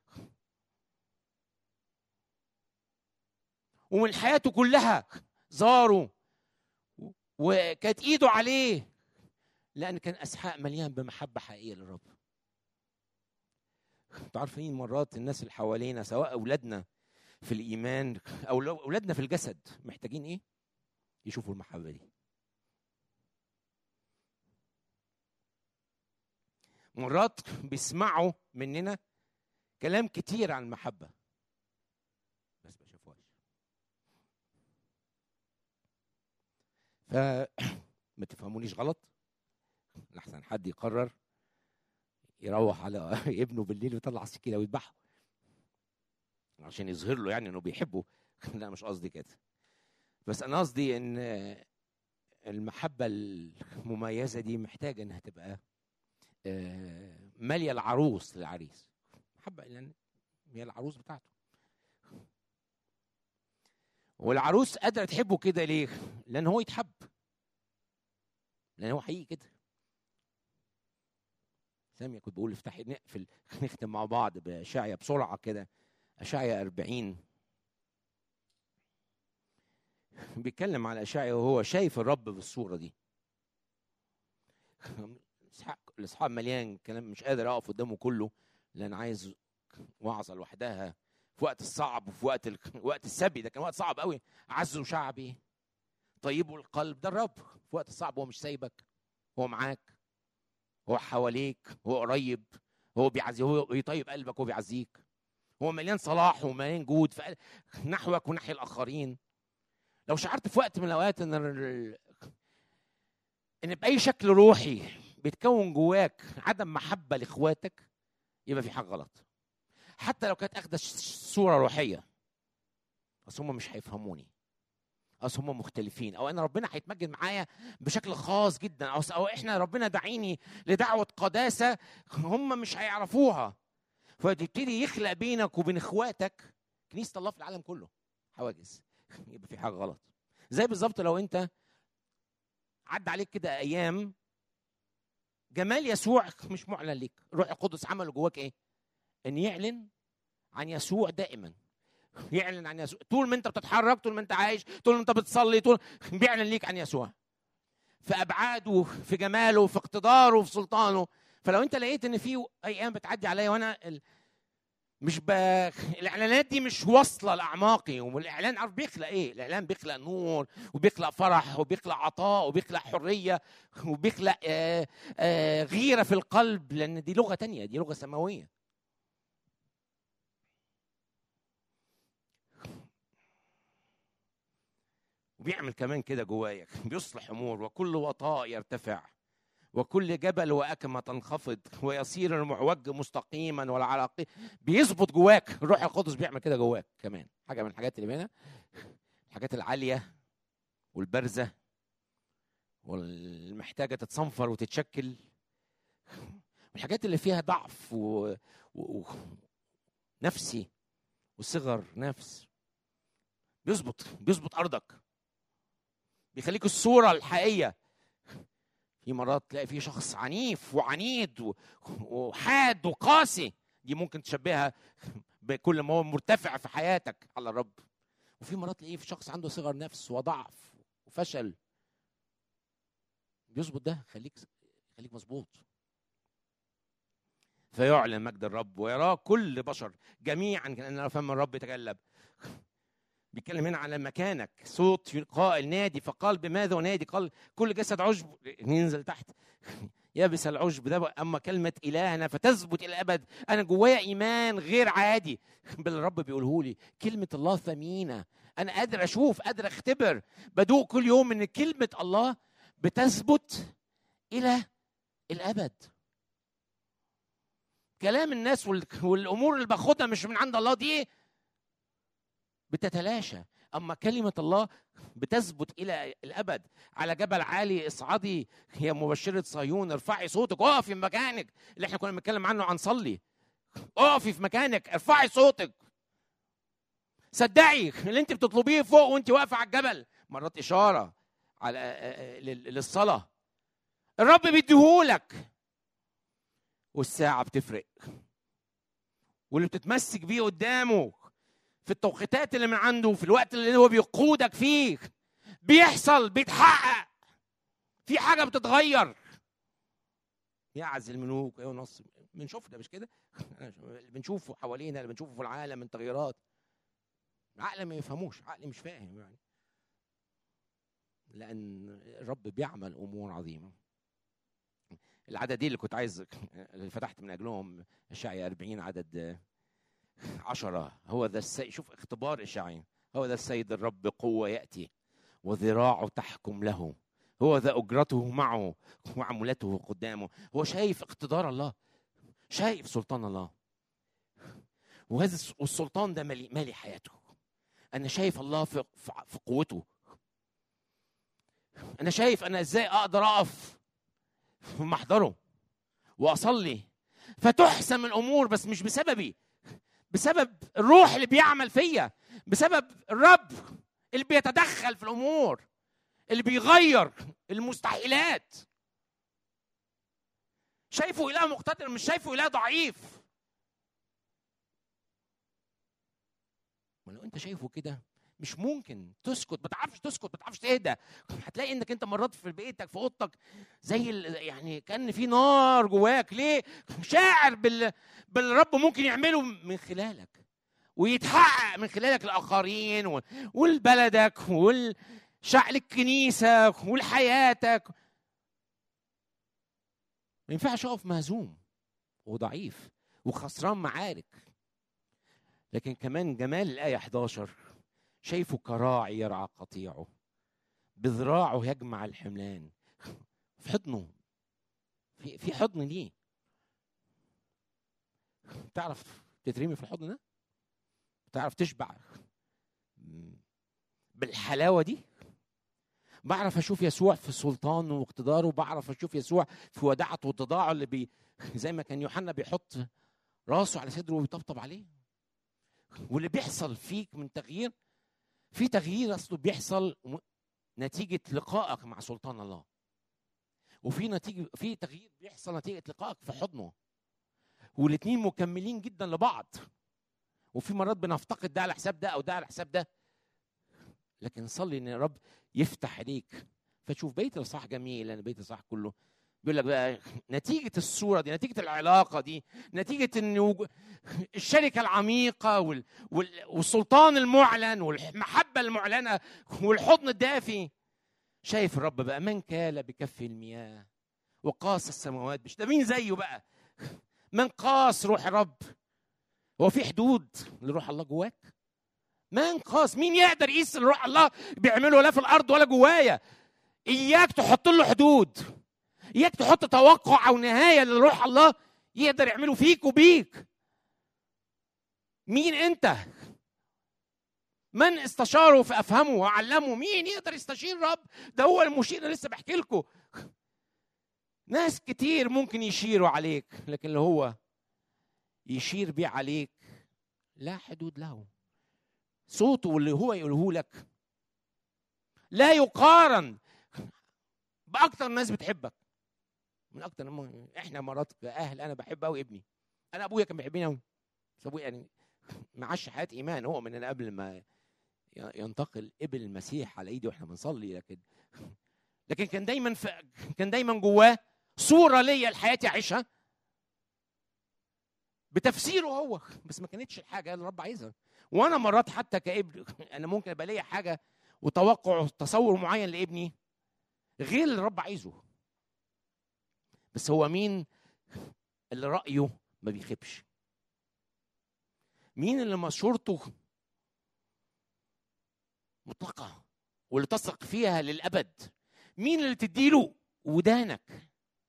ومن حياته كلها زاره وكانت ايده عليه لان كان اسحاق مليان بمحبه حقيقيه للرب انتوا عارفين مرات الناس اللي حوالينا سواء اولادنا في الايمان او اولادنا في الجسد محتاجين ايه يشوفوا المحبه دي مرات بيسمعوا مننا كلام كتير عن المحبه بس ما شافوهاش فما تفهمونيش غلط لحسن حد يقرر يروح على ابنه بالليل ويطلع السكينه ويذبحه عشان يظهر له يعني انه بيحبه لا مش قصدي كده بس انا قصدي ان المحبه المميزه دي محتاجه انها تبقى ماليه العروس للعريس محبه لان هي العروس بتاعته والعروس قادره تحبه كده ليه لان هو يتحب لان هو حقيقي كده سامية كنت بقول افتحي نقفل نختم مع بعض باشعيا بسرعه كده اشعيا 40 بيتكلم على اشعيا وهو شايف الرب بالصوره دي الاصحاب مليان كلام مش قادر اقف قدامه كله لان عايز وعظه لوحدها في وقت الصعب وفي وقت ال... وقت السبي ده كان وقت صعب قوي عزوا شعبي طيبوا القلب ده الرب في وقت الصعب هو مش سايبك هو معاك هو حواليك هو قريب هو بيعزي هو بيطيب قلبك هو بيعزيك هو مليان صلاح ومليان جود في نحوك ونحي الاخرين لو شعرت في وقت من الاوقات ان ان باي شكل روحي بيتكون جواك عدم محبه لاخواتك يبقى في حاجه غلط حتى لو كانت اخده صوره روحيه بس هم مش هيفهموني اصل هم مختلفين او انا ربنا هيتمجد معايا بشكل خاص جدا او او احنا ربنا دعيني لدعوه قداسه هم مش هيعرفوها فتبتدي يخلق بينك وبين اخواتك كنيسه الله في العالم كله حواجز يبقى في حاجه غلط زي بالظبط لو انت عدى عليك كده ايام جمال يسوع مش معلن ليك الروح القدس عمله جواك ايه ان يعلن عن يسوع دائما يعلن عن يسوع طول ما انت بتتحرك طول ما انت عايش طول ما انت بتصلي طول بيعلن ليك عن يسوع في ابعاده في جماله في اقتداره في سلطانه فلو انت لقيت ان في ايام بتعدي عليا وانا ال... مش ب... الاعلانات دي مش واصله لاعماقي والاعلان عارف بيخلق ايه الاعلان بيخلق نور وبيخلق فرح وبيخلق عطاء وبيخلق حريه وبيخلق آه آه غيره في القلب لان دي لغه تانية دي لغه سماويه وبيعمل كمان كده جوايا بيصلح امور وكل وطاء يرتفع وكل جبل وأكمة تنخفض ويصير المعوج مستقيما والعلاقي بيظبط جواك الروح القدس بيعمل كده جواك كمان حاجة من الحاجات اللي هنا الحاجات العالية والبارزة والمحتاجة تتصنفر وتتشكل والحاجات اللي فيها ضعف و... و... و... نفسي وصغر نفس بيظبط بيظبط أرضك بيخليك الصورة الحقيقية في مرات تلاقي في شخص عنيف وعنيد وحاد وقاسي دي ممكن تشبهها بكل ما هو مرتفع في حياتك على الرب وفي مرات تلاقيه في شخص عنده صغر نفس وضعف وفشل بيظبط ده خليك خليك مظبوط فيعلن مجد الرب ويراه كل بشر جميعا كان فم الرب يتجلب بيتكلم هنا على مكانك صوت قائل نادي فقال بماذا ونادي قال كل جسد عشب ننزل تحت يابس العشب ده اما كلمه الهنا فتثبت الى الابد انا جوايا ايمان غير عادي بالرب بيقوله لي كلمه الله ثمينه انا قادر اشوف قادر اختبر بدوق كل يوم ان كلمه الله بتثبت الى الابد كلام الناس والامور اللي باخدها مش من عند الله دي بتتلاشى اما كلمه الله بتثبت الى الابد على جبل عالي اصعدي يا مبشره صهيون ارفعي صوتك اقفي في مكانك اللي احنا كنا بنتكلم عنه عن صلي اقفي في مكانك ارفعي صوتك صدقي اللي انت بتطلبيه فوق وانت واقفه على الجبل مرات اشاره على للصلاه الرب بيديهولك والساعه بتفرق واللي بتتمسك بيه قدامه في التوقيتات اللي من عنده في الوقت اللي هو بيقودك فيه بيحصل بيتحقق في حاجه بتتغير يعز الملوك ايوه نص بنشوف ده مش كده اللي بنشوفه حوالينا اللي بنشوفه في العالم من تغيرات عقل ما يفهموش عقل مش فاهم يعني لان الرب بيعمل امور عظيمه العددين اللي كنت عايز اللي فتحت من اجلهم اشعيا 40 عدد عشرة هو ذا السيد شوف اختبار إشعيا هو ذا السيد الرب قوة يأتي وذراعه تحكم له هو ذا أجرته معه وعملته قدامه هو شايف اقتدار الله شايف سلطان الله وهذا والسلطان ده مالي, مالي حياته أنا شايف الله في, في قوته أنا شايف أنا إزاي أقدر أقف في محضره وأصلي فتحسم الأمور بس مش بسببي بسبب الروح اللي بيعمل فيا بسبب الرب اللي بيتدخل في الامور اللي بيغير المستحيلات شايفه اله مقتدر مش شايفه اله ضعيف ولو انت شايفه كده مش ممكن تسكت ما تعرفش تسكت ما تعرفش تهدى هتلاقي انك انت مرات في بيتك في اوضتك زي يعني كان في نار جواك ليه شاعر بال بالرب ممكن يعمله من خلالك ويتحقق من خلالك الاخرين والبلدك والشعل الكنيسه ولحياتك ما ينفعش اقف مهزوم وضعيف وخسران معارك لكن كمان جمال الايه 11 شايفه كراعي يرعى قطيعه بذراعه يجمع الحملان في حضنه في في حضن ليه تعرف تترمي في الحضن ده تعرف تشبع بالحلاوه دي بعرف اشوف يسوع في سلطانه واقتداره وبعرف اشوف يسوع في وداعته واتضاعه اللي بي زي ما كان يوحنا بيحط راسه على صدره ويطبطب عليه واللي بيحصل فيك من تغيير في تغيير اصله بيحصل نتيجه لقائك مع سلطان الله وفي نتيجه في تغيير بيحصل نتيجه لقائك في حضنه والاثنين مكملين جدا لبعض وفي مرات بنفتقد ده على حساب ده او ده على حساب ده لكن صلي ان الرب يفتح عليك فتشوف بيت الصح جميل لان بيت الصح كله بيقول لك بقى نتيجة الصورة دي نتيجة العلاقة دي نتيجة ان الشركة العميقة وال... وال... والسلطان المعلن والمحبة المعلنة والحضن الدافي شايف الرب بقى من كال بكف المياه وقاس السماوات مش ده مين زيه بقى من قاس روح الرب هو في حدود لروح الله جواك من قاس مين يقدر يقيس روح الله بيعمله لا في الارض ولا جوايا اياك تحط له حدود اياك تحط توقع او نهايه لروح الله يقدر يعمله فيك وبيك مين انت من استشاره فافهمه وعلمه مين يقدر يستشير رب ده هو المشير لسه بحكي لكم ناس كتير ممكن يشيروا عليك لكن اللي هو يشير بيه عليك لا حدود له صوته واللي هو يقوله لك لا يقارن باكتر الناس بتحبك من اكتر احنا مرات كاهل انا بحب قوي ابني انا ابويا كان بيحبني قوي بس ابويا يعني معاش حياه ايمان هو من قبل ما ينتقل ابن المسيح على ايدي واحنا بنصلي لكن لكن كان دايما في كان دايما جواه صوره ليا لحياتي اعيشها بتفسيره هو بس ما كانتش الحاجه اللي الرب عايزها وانا مرات حتى كابن انا ممكن ابقى ليا حاجه وتوقع تصور معين لابني غير اللي الرب عايزه بس هو مين اللي رايه ما بيخيبش مين اللي مشورته مطلقه واللي تثق فيها للابد مين اللي تديله ودانك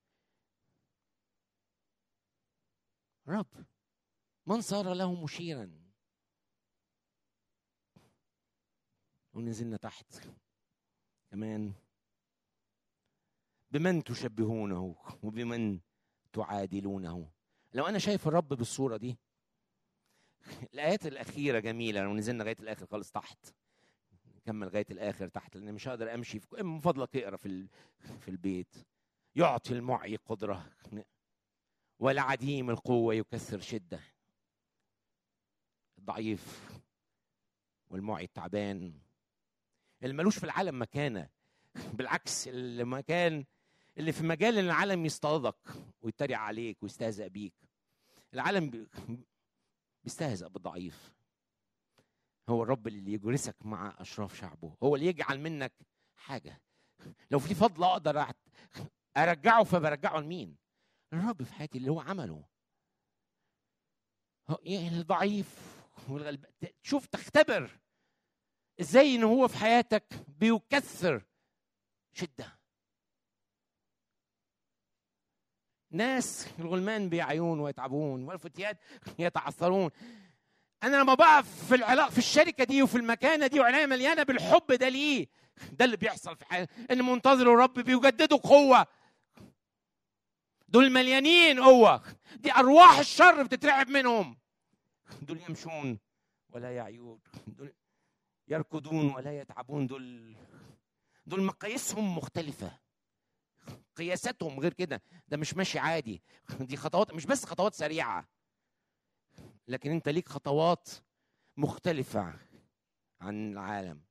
رب من صار له مشيرا ونزلنا تحت كمان بمن تشبهونه وبمن تعادلونه لو انا شايف الرب بالصوره دي الايات الاخيره جميله لو نزلنا لغايه الاخر خالص تحت نكمل لغايه الاخر تحت لان مش هقدر امشي في من فضلك اقرا في في البيت يعطي المعي قدره والعديم القوه يكسر شده الضعيف والمعي التعبان اللي ملوش في العالم مكانه بالعكس المكان اللي في مجال ان العالم يصطادك ويتريق عليك ويستهزأ بيك العالم بيستهزأ بالضعيف هو الرب اللي يجلسك مع اشراف شعبه هو اللي يجعل منك حاجه لو في فضل اقدر ارجعه فبرجعه لمين الرب في حياتي اللي هو عمله يعني الضعيف والغلب شوف تختبر ازاي ان هو في حياتك بيكثر شده ناس الغلمان بيعيون ويتعبون والفتيات يتعثرون انا لما بقف في العلاقه في الشركه دي وفي المكانه دي وعينيا مليانه بالحب ده ليه ده اللي بيحصل في حياتي ان منتظروا الرب بيجددوا قوه دول مليانين قوه دي ارواح الشر بتترعب منهم دول يمشون ولا يعيون دول يركضون ولا يتعبون دول دول مقاييسهم مختلفة قياساتهم غير كده ده مش ماشي عادي دي خطوات مش بس خطوات سريعة لكن انت ليك خطوات مختلفة عن العالم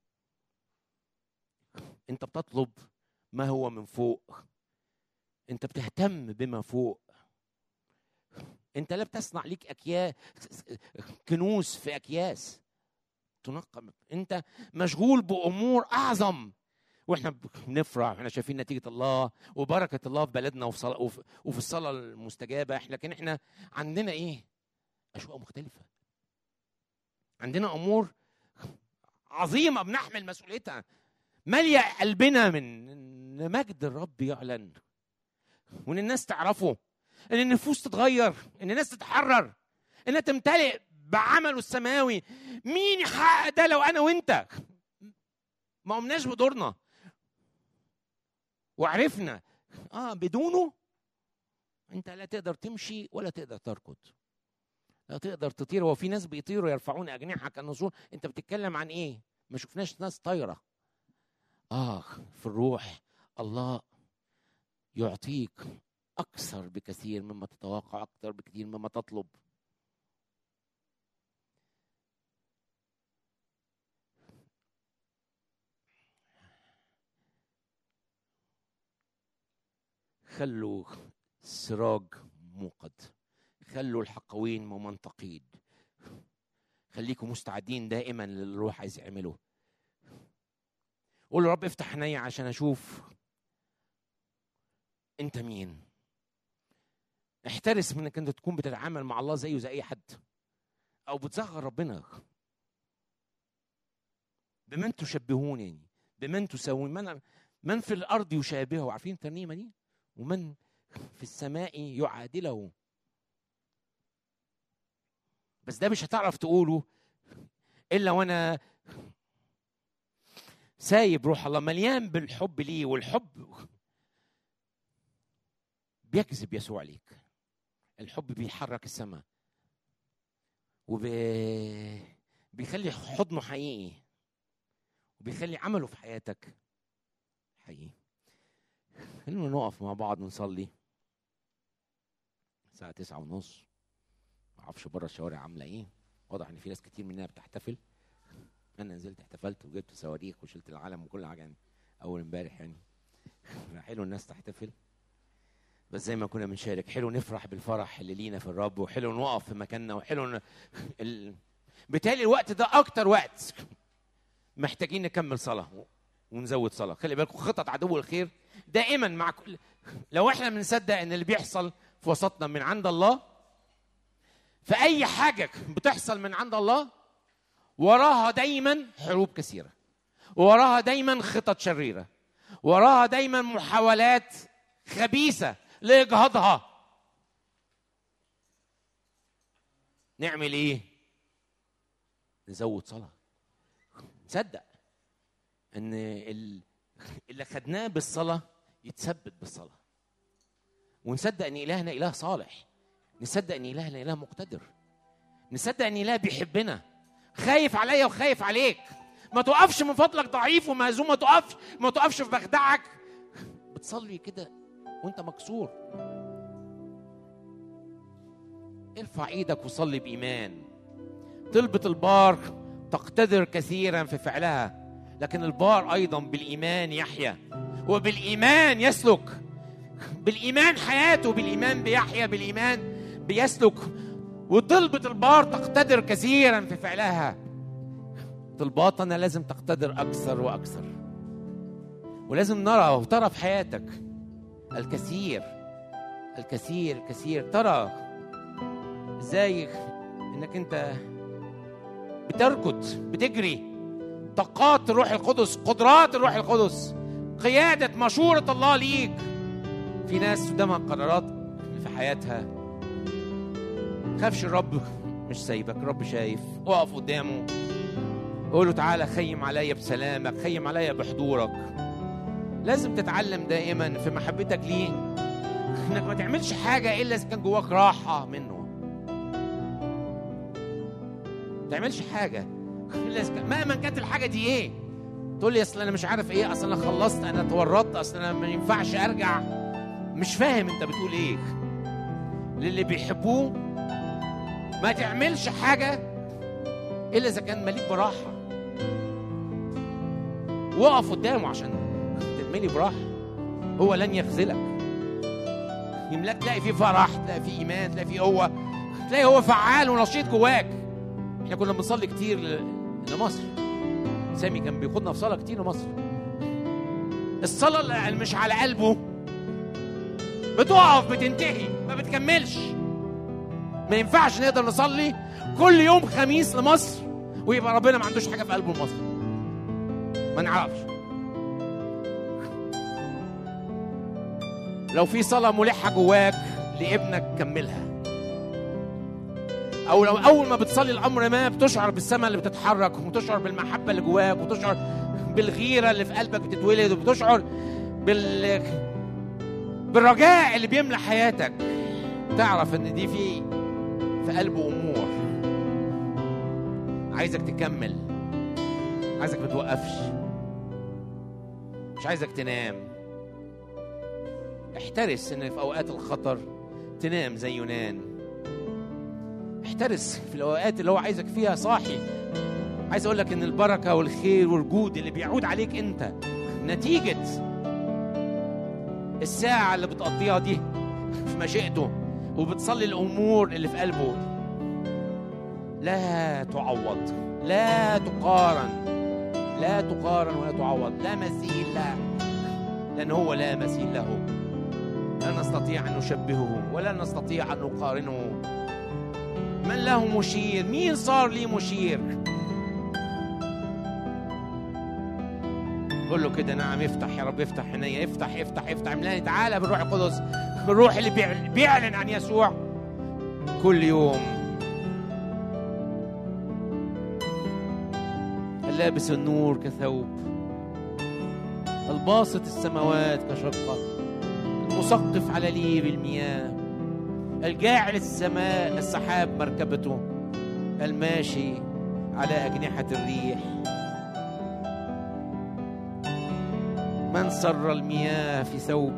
انت بتطلب ما هو من فوق انت بتهتم بما فوق انت لا بتصنع ليك اكياس كنوز في اكياس تنقم انت مشغول بامور اعظم واحنا بنفرح احنا شايفين نتيجه الله وبركه الله في بلدنا وفي, صلاة وفي الصلاه المستجابه لكن احنا عندنا ايه اشواق مختلفه عندنا امور عظيمه بنحمل مسؤوليتها ماليه قلبنا من مجد الرب يعلن وان الناس تعرفه ان النفوس تتغير ان الناس تتحرر انها تمتلئ بعمله السماوي مين يحقق ده لو انا وانت ما قمناش بدورنا وعرفنا اه بدونه انت لا تقدر تمشي ولا تقدر تركض لا تقدر تطير هو في ناس بيطيروا يرفعون اجنحه كالنسور انت بتتكلم عن ايه ما شفناش ناس طايره اه في الروح الله يعطيك اكثر بكثير مما تتوقع اكثر بكثير مما تطلب خلوا السراج موقد خلوا الحقوين ممنطقين خليكم مستعدين دائما للروح عايز يعمله قول رب افتح عيني عشان اشوف انت مين احترس من انك انت تكون بتتعامل مع الله زيه زي اي حد او بتصغر ربنا بمن تشبهونني بمن تساوون من من في الارض يشابهه عارفين الترنيمه دي ومن في السماء يعادله بس ده مش هتعرف تقوله الا وانا سايب روح الله مليان بالحب ليه والحب بيجذب يسوع ليك الحب بيحرك السماء وبيخلي حضنه حقيقي وبيخلي عمله في حياتك حقيقي خلينا نقف مع بعض ونصلي الساعة تسعة ونص معرفش بره الشوارع عاملة ايه واضح ان في ناس كتير مننا بتحتفل انا نزلت احتفلت وجبت صواريخ وشلت العلم وكل حاجة يعني اول امبارح يعني حلو الناس تحتفل بس زي ما كنا بنشارك حلو نفرح بالفرح اللي لينا في الرب وحلو نقف في مكاننا وحلو ن... ال... بالتالي الوقت ده اكتر وقت محتاجين نكمل صلاه ونزود صلاه خلي بالكم خطط عدو الخير دائما مع كل لو احنا بنصدق ان اللي بيحصل في وسطنا من عند الله فاي حاجه بتحصل من عند الله وراها دايما حروب كثيره وراها دايما خطط شريره وراها دايما محاولات خبيثه لاجهاضها نعمل ايه نزود صلاه نصدق ان اللي خدناه بالصلاه يتثبت بالصلاه ونصدق ان الهنا اله صالح نصدق ان الهنا اله مقتدر نصدق ان اله بيحبنا خايف عليا وخايف عليك ما تقفش من فضلك ضعيف ومهزوم ما تقفش ما تقفش في مخدعك بتصلي كده وانت مكسور ارفع ايدك وصلي بايمان طلبة البار تقتدر كثيرا في فعلها لكن البار ايضا بالايمان يحيا وبالايمان يسلك بالايمان حياته بالايمان بيحيا بالايمان بيسلك وطلبة البار تقتدر كثيرا في فعلها طلباتنا لازم تقتدر اكثر واكثر ولازم نرى وترى في حياتك الكثير الكثير الكثير ترى ازاي انك انت بتركض بتجري طاقات الروح القدس قدرات الروح القدس قيادة مشورة الله ليك في ناس قدامها قرارات في حياتها خافش الرب مش سايبك الرب شايف اقف قدامه قول له تعالى خيم عليا بسلامك خيم عليا بحضورك لازم تتعلم دائما في محبتك ليه انك ما تعملش حاجه الا اذا كان جواك راحه منه ما تعملش حاجه الا اذا كان مهما كانت الحاجه دي ايه تقول لي اصل انا مش عارف ايه اصل انا خلصت انا اتورطت اصل انا ما ينفعش ارجع مش فاهم انت بتقول ايه للي بيحبوه ما تعملش حاجه الا اذا كان مليك براحه وقف قدامه عشان تتملي براحه هو لن يخذلك يملاك تلاقي فيه فرح تلاقي فيه ايمان تلاقي فيه قوه تلاقي هو فعال ونشيط جواك احنا كنا بنصلي كتير ل- لمصر سامي كان بياخدنا في صلاه كتير لمصر الصلاه اللي مش على قلبه بتقف بتنتهي ما بتكملش ما ينفعش نقدر نصلي كل يوم خميس لمصر ويبقى ربنا ما عندوش حاجه في قلبه لمصر ما نعرفش لو في صلاة ملحة جواك لابنك كملها أو لو أول ما بتصلي الأمر ما بتشعر بالسماء اللي بتتحرك وتشعر بالمحبة اللي جواك وتشعر بالغيرة اللي في قلبك بتتولد وبتشعر بال بالرجاء اللي بيملى حياتك تعرف ان دي في في قلبه امور عايزك تكمل عايزك ما توقفش مش عايزك تنام احترس ان في اوقات الخطر تنام زي يونان احترس في الاوقات اللي هو عايزك فيها صاحي عايز اقول لك ان البركه والخير والجود اللي بيعود عليك انت نتيجه الساعه اللي بتقضيها دي في مشيئته وبتصلي الامور اللي في قلبه لا تعوض لا تقارن لا تقارن ولا تعوض لا مثيل له لأن هو لا مثيل له لا نستطيع أن نشبهه ولا نستطيع أن نقارنه من له مشير مين صار لي مشير قول له كده نعم افتح يا رب افتح عينيا افتح افتح افتح املاني تعالى بالروح القدس الروح اللي بيعلن عن يسوع كل يوم اللابس النور كثوب الباسط السماوات كشقة المسقف على ليب المياه الجاعل السماء السحاب مركبته الماشي على أجنحة الريح من سر المياه في ثوب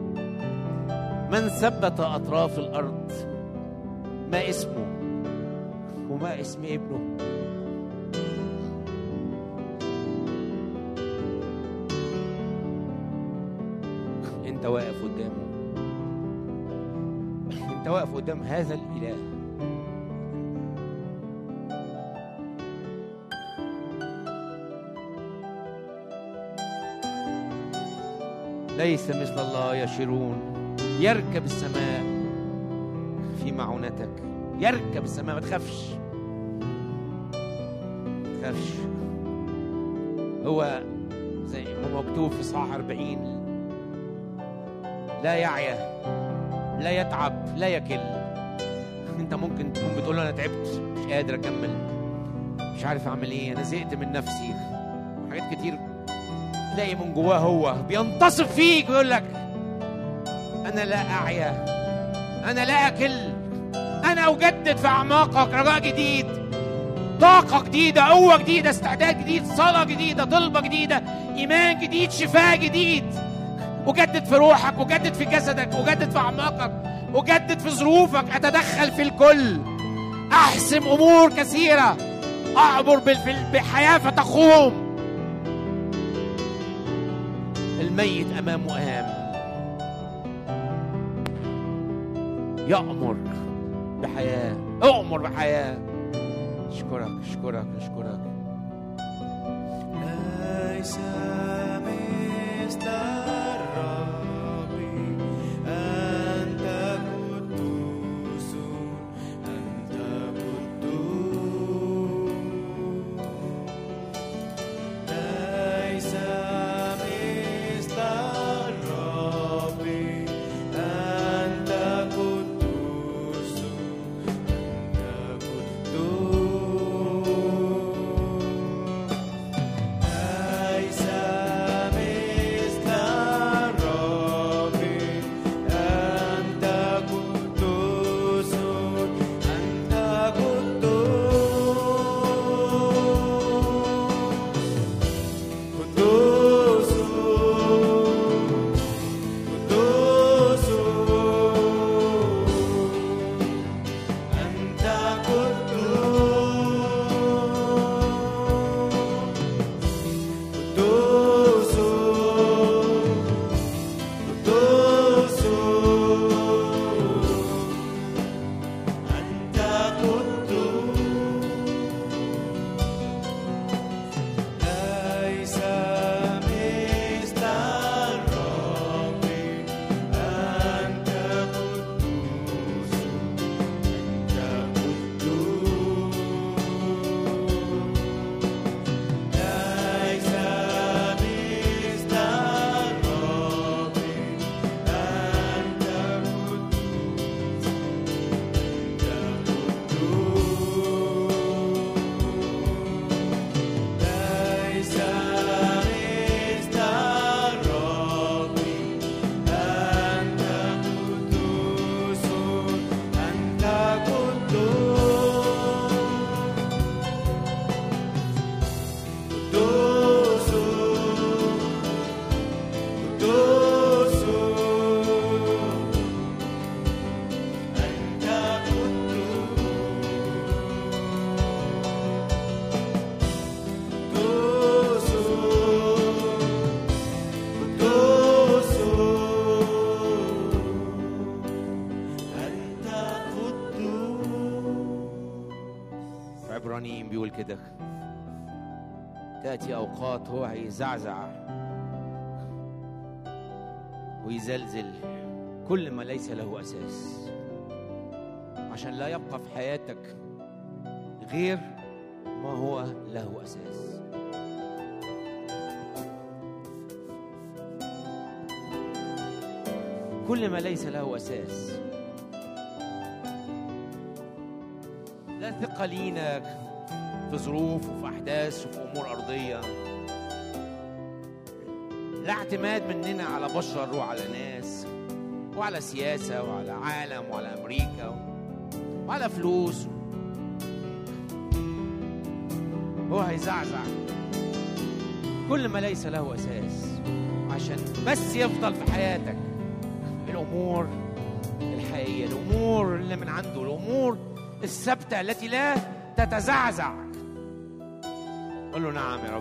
من ثبت أطراف الأرض ما اسمه وما اسم ابنه انت واقف قدامه انت واقف قدام هذا الاله ليس مثل الله يشيرون يركب السماء في معونتك يركب السماء ما تخافش ما تخافش هو زي ما مكتوب في صحاح 40 لا يعيا لا يتعب لا يكل انت ممكن تكون بتقول له انا تعبت مش قادر اكمل مش عارف اعمل ايه انا زهقت من نفسي حاجات كتير تلاقي من جواه هو بينتصف فيك ويقول لك انا لا اعيا انا لا اكل انا اجدد في اعماقك رجاء جديد طاقة جديدة قوة جديدة استعداد جديد صلاة جديدة طلبة جديدة إيمان جديد شفاء جديد وجدد في روحك وجدد في جسدك وجدد في أعماقك وجدد في ظروفك أتدخل في الكل أحسم أمور كثيرة أعبر بحياة فتقوم الميت أمامه قام يأمر بحياة أؤمر بحياة أشكرك أشكرك أشكرك ليس مثل الرب أنت قدوس أنت قدوس ليس مثل الرب أنت قدوس أنت قدوس ليس مثل الترانيم بيقول كده تأتي أوقات هو هيزعزع ويزلزل كل ما ليس له أساس عشان لا يبقى في حياتك غير ما هو له أساس كل ما ليس له أساس لا ثقة لينا في ظروف وفي أحداث وفي أمور أرضية لا اعتماد مننا على بشر وعلى ناس وعلى سياسة وعلى عالم وعلى أمريكا وعلى فلوس هو هيزعزع كل ما ليس له أساس عشان بس يفضل في حياتك الأمور الحقيقية الأمور اللي من عنده الأمور الثابتة التي لا تتزعزع قل له نعم يا رب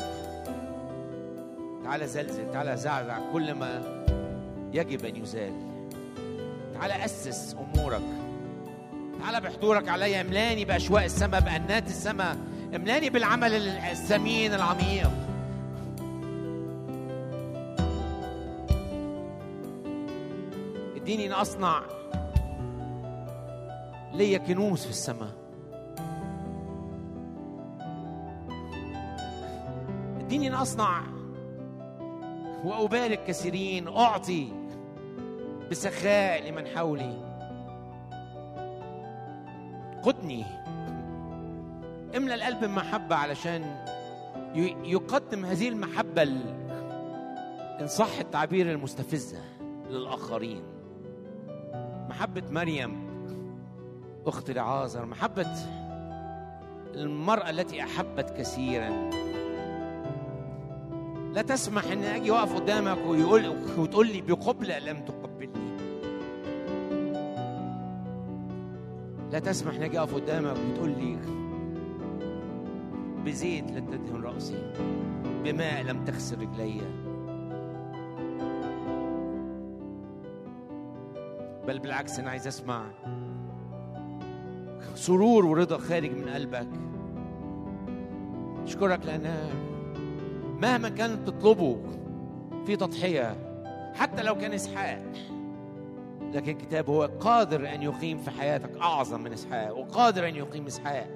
تعالى زلزل تعالى زعزع كل ما يجب أن يزال تعالى أسس أمورك تعالى بحضورك عليا املاني بأشواق السماء بأنات السماء املاني بالعمل الثمين العميق اديني ان اصنع ليا كنوز في السماء اديني ان اصنع وابارك كثيرين اعطي بسخاء لمن حولي قدني املى القلب محبه علشان ي- يقدم هذه المحبه ال- ان صح التعبير المستفزه للاخرين محبه مريم اخت لعازر محبه المراه التي احبت كثيرا لا تسمح ان اجي واقف قدامك ويقول وتقول لي بقبله لم تقبلني لا تسمح ان اجي اقف قدامك وتقول لي بزيت لن تدهن راسي بماء لم تغسل رجلي بل بالعكس انا عايز اسمع سرور ورضا خارج من قلبك اشكرك لان مهما كان تطلبه في تضحيه حتى لو كان اسحاق لكن الكتاب هو قادر ان يقيم في حياتك اعظم من اسحاق وقادر ان يقيم اسحاق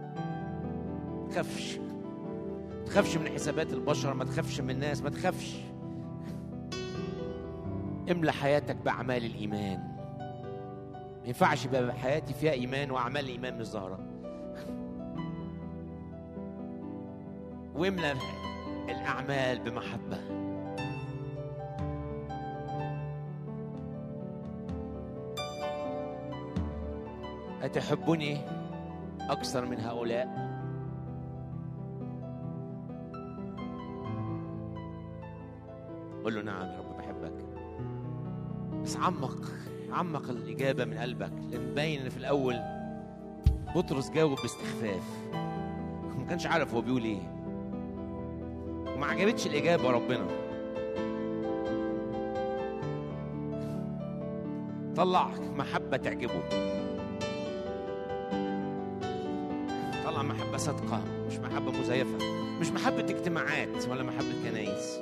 تخافش ما تخافش من حسابات البشر ما تخافش من الناس ما تخافش املى حياتك باعمال الايمان ما ينفعش يبقى حياتي فيها ايمان واعمال الايمان مش ظاهره واملى الاعمال بمحبه أتحبني أكثر من هؤلاء؟ قل له نعم يا رب بحبك بس عمق عمق الإجابة من قلبك لأن باين إن في الأول بطرس جاوب باستخفاف ما كانش عارف هو بيقول إيه وما عجبتش الإجابة ربنا طلع محبة تعجبه طلع محبة صادقة مش محبة مزيفة مش محبة اجتماعات ولا محبة كنايس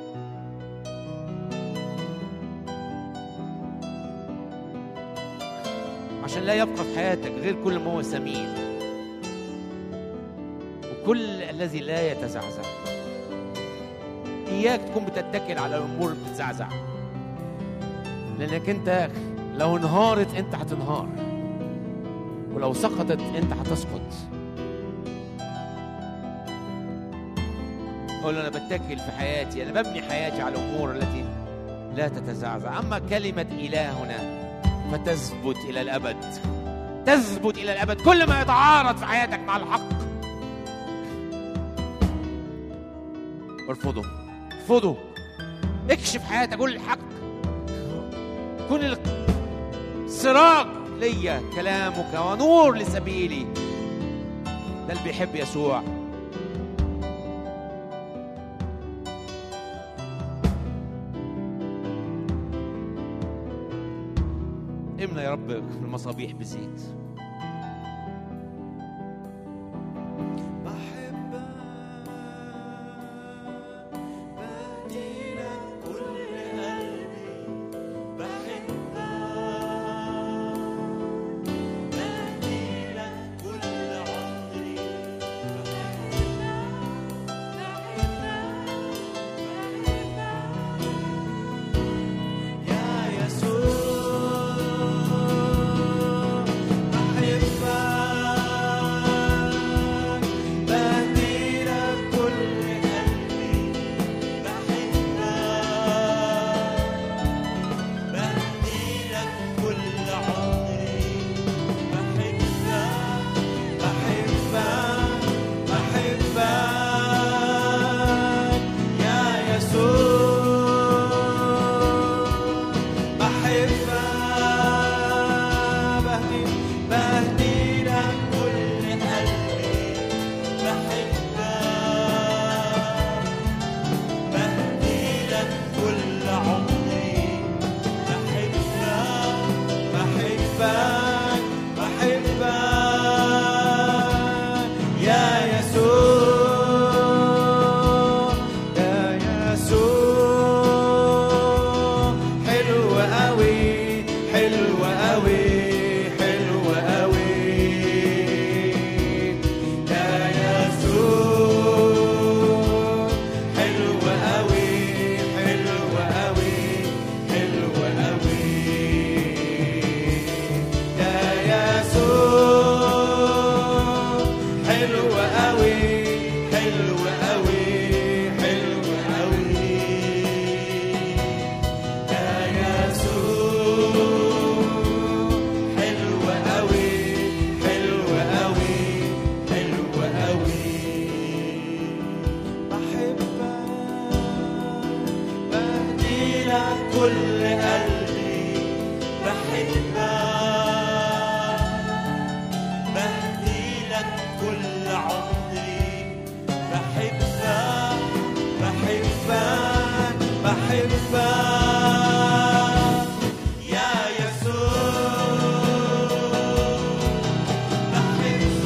عشان لا يبقى في حياتك غير كل ما هو ثمين وكل الذي لا يتزعزع إياك تكون بتتكل على الأمور اللي بتتزعزع لأنك أنت لو انهارت أنت هتنهار ولو سقطت أنت هتسقط قول له انا بتكل في حياتي انا ببني حياتي على الامور التي لا تتزعزع اما كلمه الهنا فتثبت الى الابد تثبت الى الابد كل ما يتعارض في حياتك مع الحق ارفضه ارفضه اكشف حياتك قول الحق كن السراج ليا كلامك ونور لسبيلي ده اللي بيحب يسوع املى يا رب المصابيح بزيت بحبك يا يسوع بحبك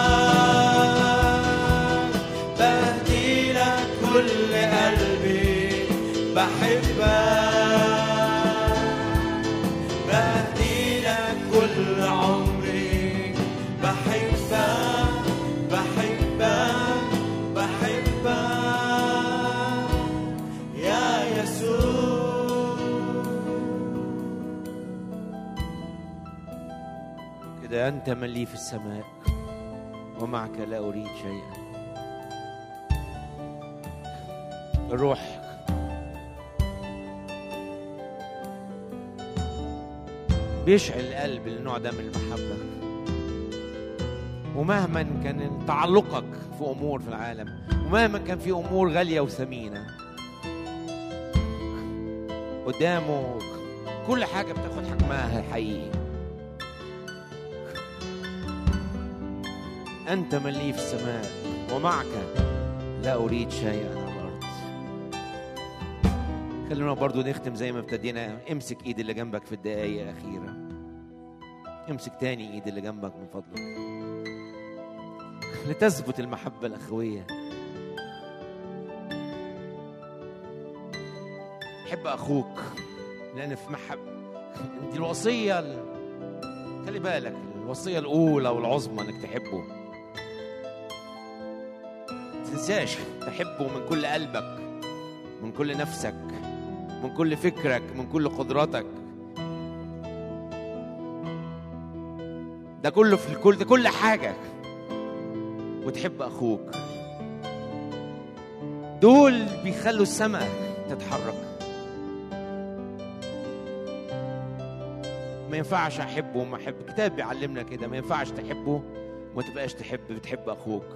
بهدي لك كل قلبي بحبك بهدي لك كل عمري بحبك بحبك بحبك يا يسوع كده أنت من لي في السماء ومعك لا أريد شيئا الروح بيشعل القلب النوع ده من المحبة ومهما كان تعلقك في أمور في العالم ومهما كان في أمور غالية وثمينة قدامه كل حاجة بتاخد حجمها الحقيقي أنت من لي في السماء ومعك لا أريد شيئا على الأرض خلونا برضو نختم زي ما ابتدينا امسك ايد اللي جنبك في الدقايق الأخيرة امسك تاني ايد اللي جنبك من فضلك لتثبت المحبة الأخوية حب أخوك لأن في محب دي الوصية ال- خلي بالك الوصية الأولى والعظمى إنك تحبه تنساش تحبه من كل قلبك من كل نفسك من كل فكرك من كل قدراتك ده كله في الكل ده كل حاجة وتحب أخوك دول بيخلوا السماء تتحرك ما ينفعش أحبه وما أحب الكتاب بيعلمنا كده ما ينفعش تحبه وما تبقاش تحب بتحب أخوك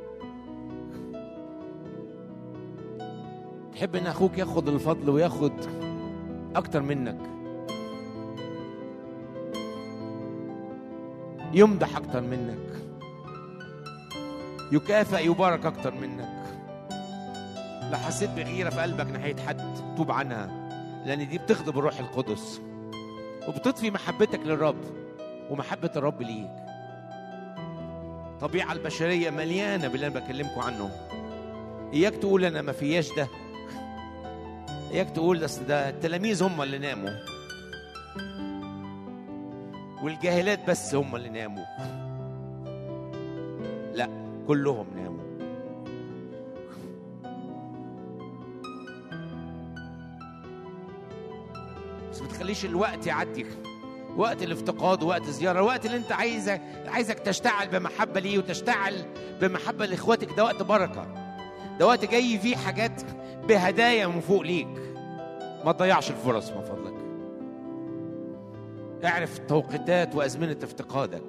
تحب ان اخوك ياخد الفضل وياخد اكتر منك يمدح اكتر منك يكافئ يبارك اكتر منك لو حسيت بغيره في قلبك ناحيه حد توب عنها لان دي بتغضب الروح القدس وبتطفي محبتك للرب ومحبه الرب ليك الطبيعه البشريه مليانه باللي انا بكلمكم عنه اياك تقول انا ما فياش ده اياك تقول اصل ده التلاميذ هم اللي ناموا والجاهلات بس هم اللي ناموا لا كلهم ناموا بس ما تخليش الوقت يعدي وقت الافتقاد ووقت الزيارة الوقت اللي انت عايزك عايزك تشتعل بمحبة ليه وتشتعل بمحبة لاخواتك ده وقت بركة ده وقت جاي فيه حاجات بهدايا من فوق ليك ما تضيعش الفرص من فضلك اعرف توقيتات وازمنه افتقادك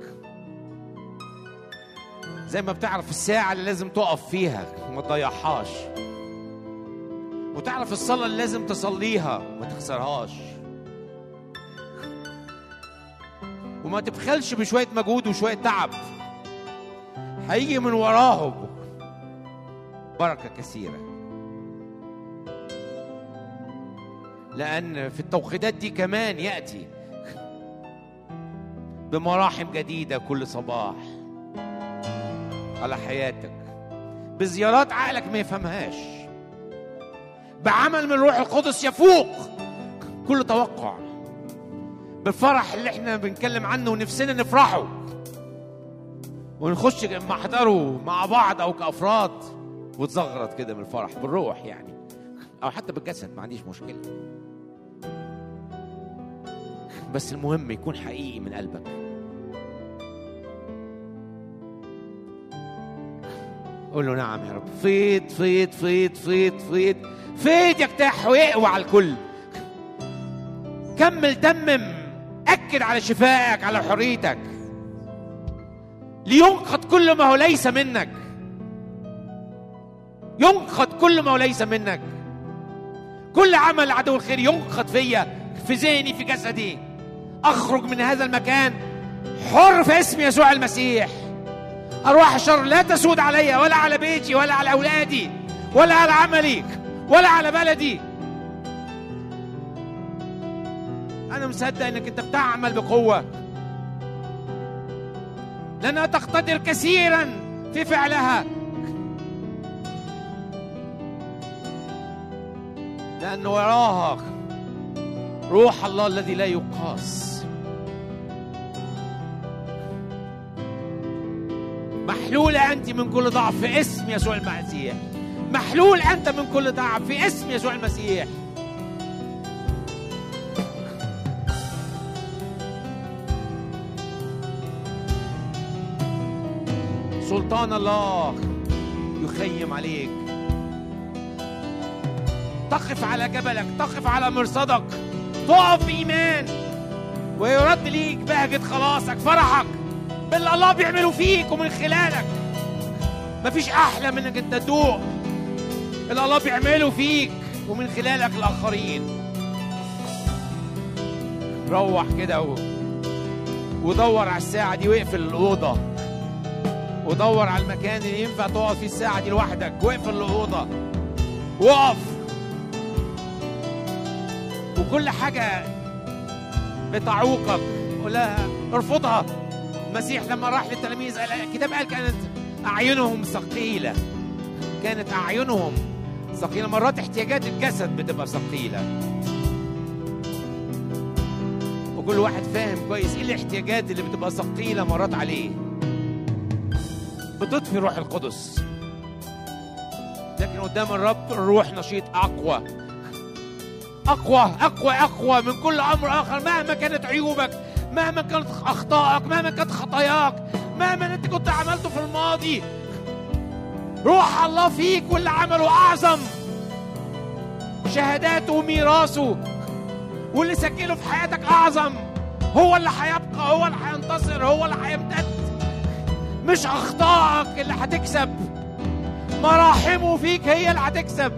زي ما بتعرف الساعه اللي لازم تقف فيها ما تضيعهاش وتعرف الصلاه اللي لازم تصليها ما تخسرهاش وما تبخلش بشويه مجهود وشويه تعب هيجي من وراهم بركه كثيره لأن في التوقيتات دي كمان يأتي بمراحم جديدة كل صباح على حياتك بزيارات عقلك ما يفهمهاش بعمل من الروح القدس يفوق كل توقع بالفرح اللي احنا بنتكلم عنه ونفسنا نفرحه ونخش محضره مع بعض او كافراد وتزغرط كده من الفرح بالروح يعني او حتى بالجسد ما عنديش مشكله بس المهم يكون حقيقي من قلبك قول له نعم يا رب فيض فيض فيض فيض فيض فيض يجتاح ويقوى على الكل كمل تمم اكد على شفائك على حريتك لينقض كل ما هو ليس منك ينقض كل ما هو ليس منك كل عمل عدو الخير ينقض فيا في ذهني في جسدي اخرج من هذا المكان حر في اسم يسوع المسيح ارواح الشر لا تسود علي ولا على بيتي ولا على اولادي ولا على عملي ولا على بلدي وانا مصدق انك انت بتعمل بقوه لانها تقتدر كثيرا في فعلها لان وراها روح الله الذي لا يقاس محلولة أنت من كل ضعف في اسم يسوع المسيح محلول أنت من كل ضعف في اسم يسوع المسيح سلطان الله يخيم عليك تقف على جبلك تقف على مرصدك تقف بإيمان ويرد ليك بهجة خلاصك فرحك باللي الله بيعمله فيك ومن خلالك مفيش أحلى من إنك أنت تدوق اللي الله بيعمله فيك ومن خلالك الآخرين روح كده و... ودور على الساعة دي واقفل الأوضة ودور على المكان اللي ينفع تقعد فيه الساعة دي لوحدك واقفل الأوضة وقف وكل حاجة بتعوقك قولها ارفضها المسيح لما راح للتلاميذ قال الكتاب قال كانت أعينهم ثقيلة كانت أعينهم ثقيلة مرات احتياجات الجسد بتبقى ثقيلة وكل واحد فاهم كويس ايه الاحتياجات اللي بتبقى ثقيلة مرات عليه بتطفي روح القدس لكن قدام الرب الروح نشيط أقوى أقوى أقوى أقوى من كل أمر آخر مهما كانت عيوبك مهما كانت أخطائك مهما كانت خطاياك مهما أنت كنت عملته في الماضي روح الله فيك واللي عمله أعظم شهاداته وميراثه واللي سجله في حياتك أعظم هو اللي هيبقى هو اللي هينتصر هو اللي هيمتد مش أخطائك اللي هتكسب مراحمه فيك هي اللي هتكسب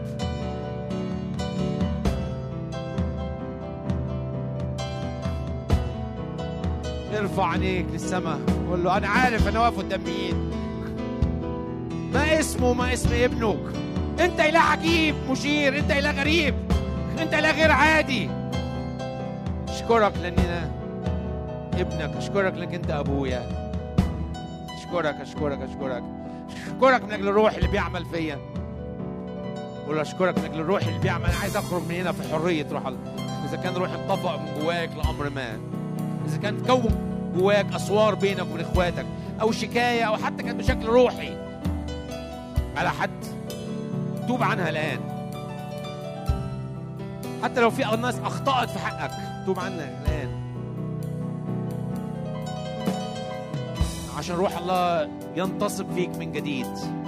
ارفع عينيك للسماء قول له انا عارف انا واقف قدام مين ما اسمه ما اسم ابنك انت اله عجيب مشير انت اله غريب انت اله غير عادي اشكرك لاننا ابنك اشكرك لانك انت ابويا اشكرك اشكرك اشكرك اشكرك من اجل الروح اللي بيعمل فيا قول له اشكرك من اجل الروح اللي بيعمل انا عايز اخرج من هنا في حريه روح الله اذا كان روح اتطفأ من جواك لامر ما اذا كان تكون جواك اسوار بينك وبين اخواتك او شكايه او حتى كانت بشكل روحي على حد توب عنها الان حتى لو في ناس اخطات في حقك توب عنها الان عشان روح الله ينتصب فيك من جديد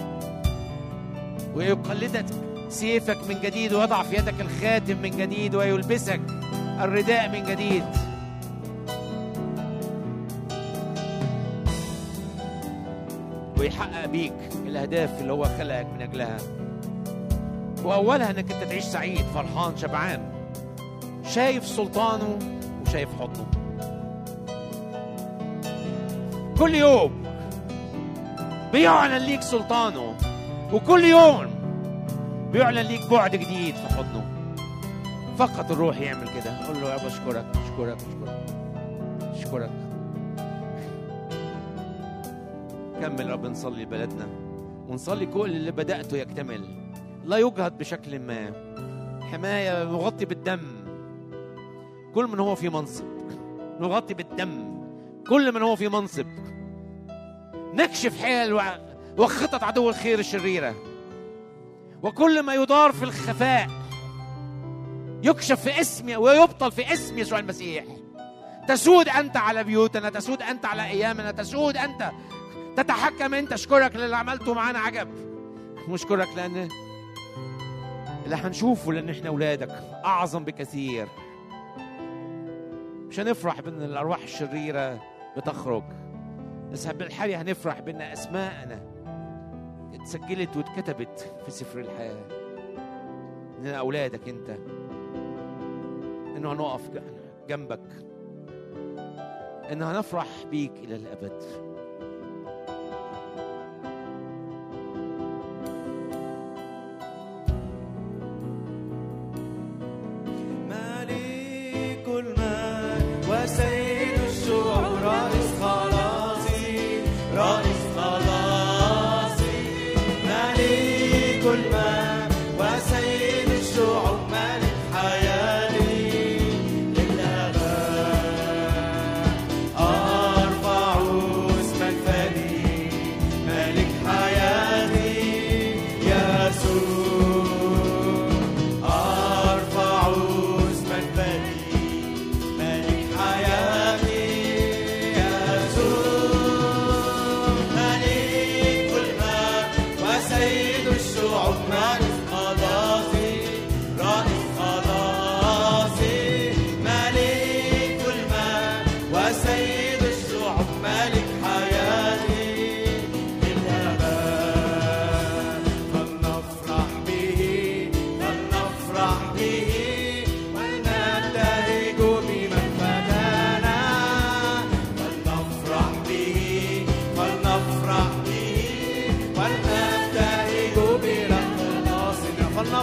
ويقلدك سيفك من جديد ويضع في يدك الخاتم من جديد ويلبسك الرداء من جديد ويحقق بيك الاهداف اللي هو خلقك من اجلها واولها انك انت تعيش سعيد فرحان شبعان شايف سلطانه وشايف حضنه كل يوم بيعلن ليك سلطانه وكل يوم بيعلن ليك بعد جديد في حضنه فقط الروح يعمل كده قول له يا ابا اشكرك اشكرك اشكرك اشكرك كمل رب نصلي لبلدنا ونصلي كل اللي بدأته يكتمل لا يجهد بشكل ما حماية نغطي بالدم كل من هو في منصب نغطي بالدم كل من هو في منصب نكشف حيل و- وخطط عدو الخير الشريرة وكل ما يدار في الخفاء يكشف في اسم ويبطل في اسم يسوع المسيح تسود أنت على بيوتنا تسود أنت على أيامنا تسود أنت تتحكم أنت أشكرك للي عملته معانا عجب وأشكرك لأن اللي هنشوفه لأن إحنا أولادك أعظم بكثير مش هنفرح بأن الأرواح الشريرة بتخرج بس بالحالي هنفرح بأن أسماءنا اتسجلت واتكتبت في سفر الحياة إننا أولادك أنت إنه هنقف جنبك إن هنفرح بيك إلى الأبد ملك المجد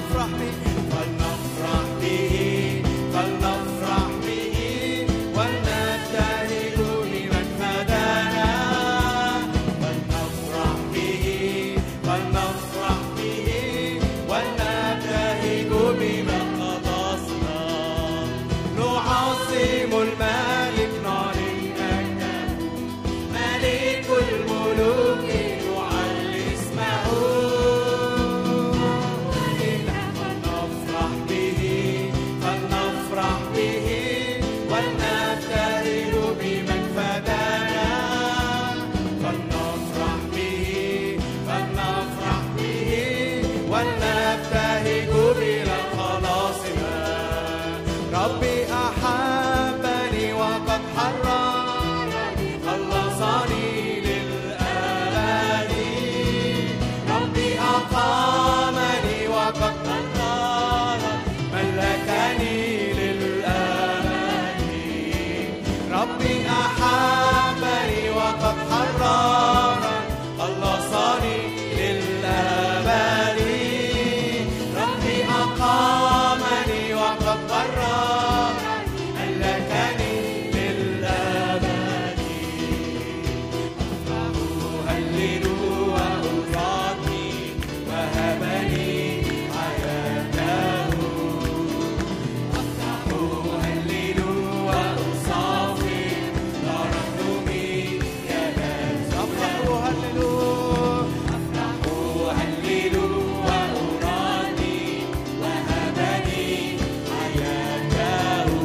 فلنفرح به فلنفرح به فلنفرح به ولنبتهج بمن فدانا فلنفرح به فلنفرح به ولنبتهج بمن خلصنا نعظم الملك نعلن أنه ملك الملوك نعلي اسمه فلنفرح به فلنفرح به ولنبتهج بمن فدانا فلنفرح به فلنفرح به ولنبتهج بلا خلاصنا ربي أحبني وقد حررني خلصني للأبد ربي أقامني وقد قدرني ملكني للأبد ربي أحبني وقد حررني خلصني للأبد ربي أقامني وقد قررني ملكني للأبد أهلل وأغني وهبني حياته أفتح أهلل وأصافي ترنمي ينال أفرح أهلل أفرح أهلل وأراني وهبني حياته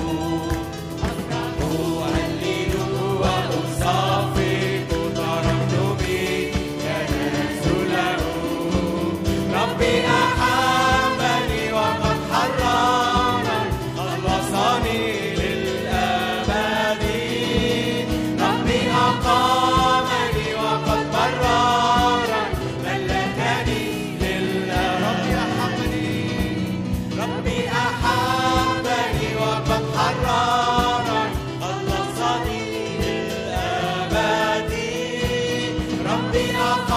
أفرح أهلل وأصافي ترنمي ينال له ربي أحبني وقد حررني خلصني للأبد ربي أقامني وقد بررني ملكني للأبد ربي أحبني ربي أحبني وقد حررني خلصني للأبد ربي أقامني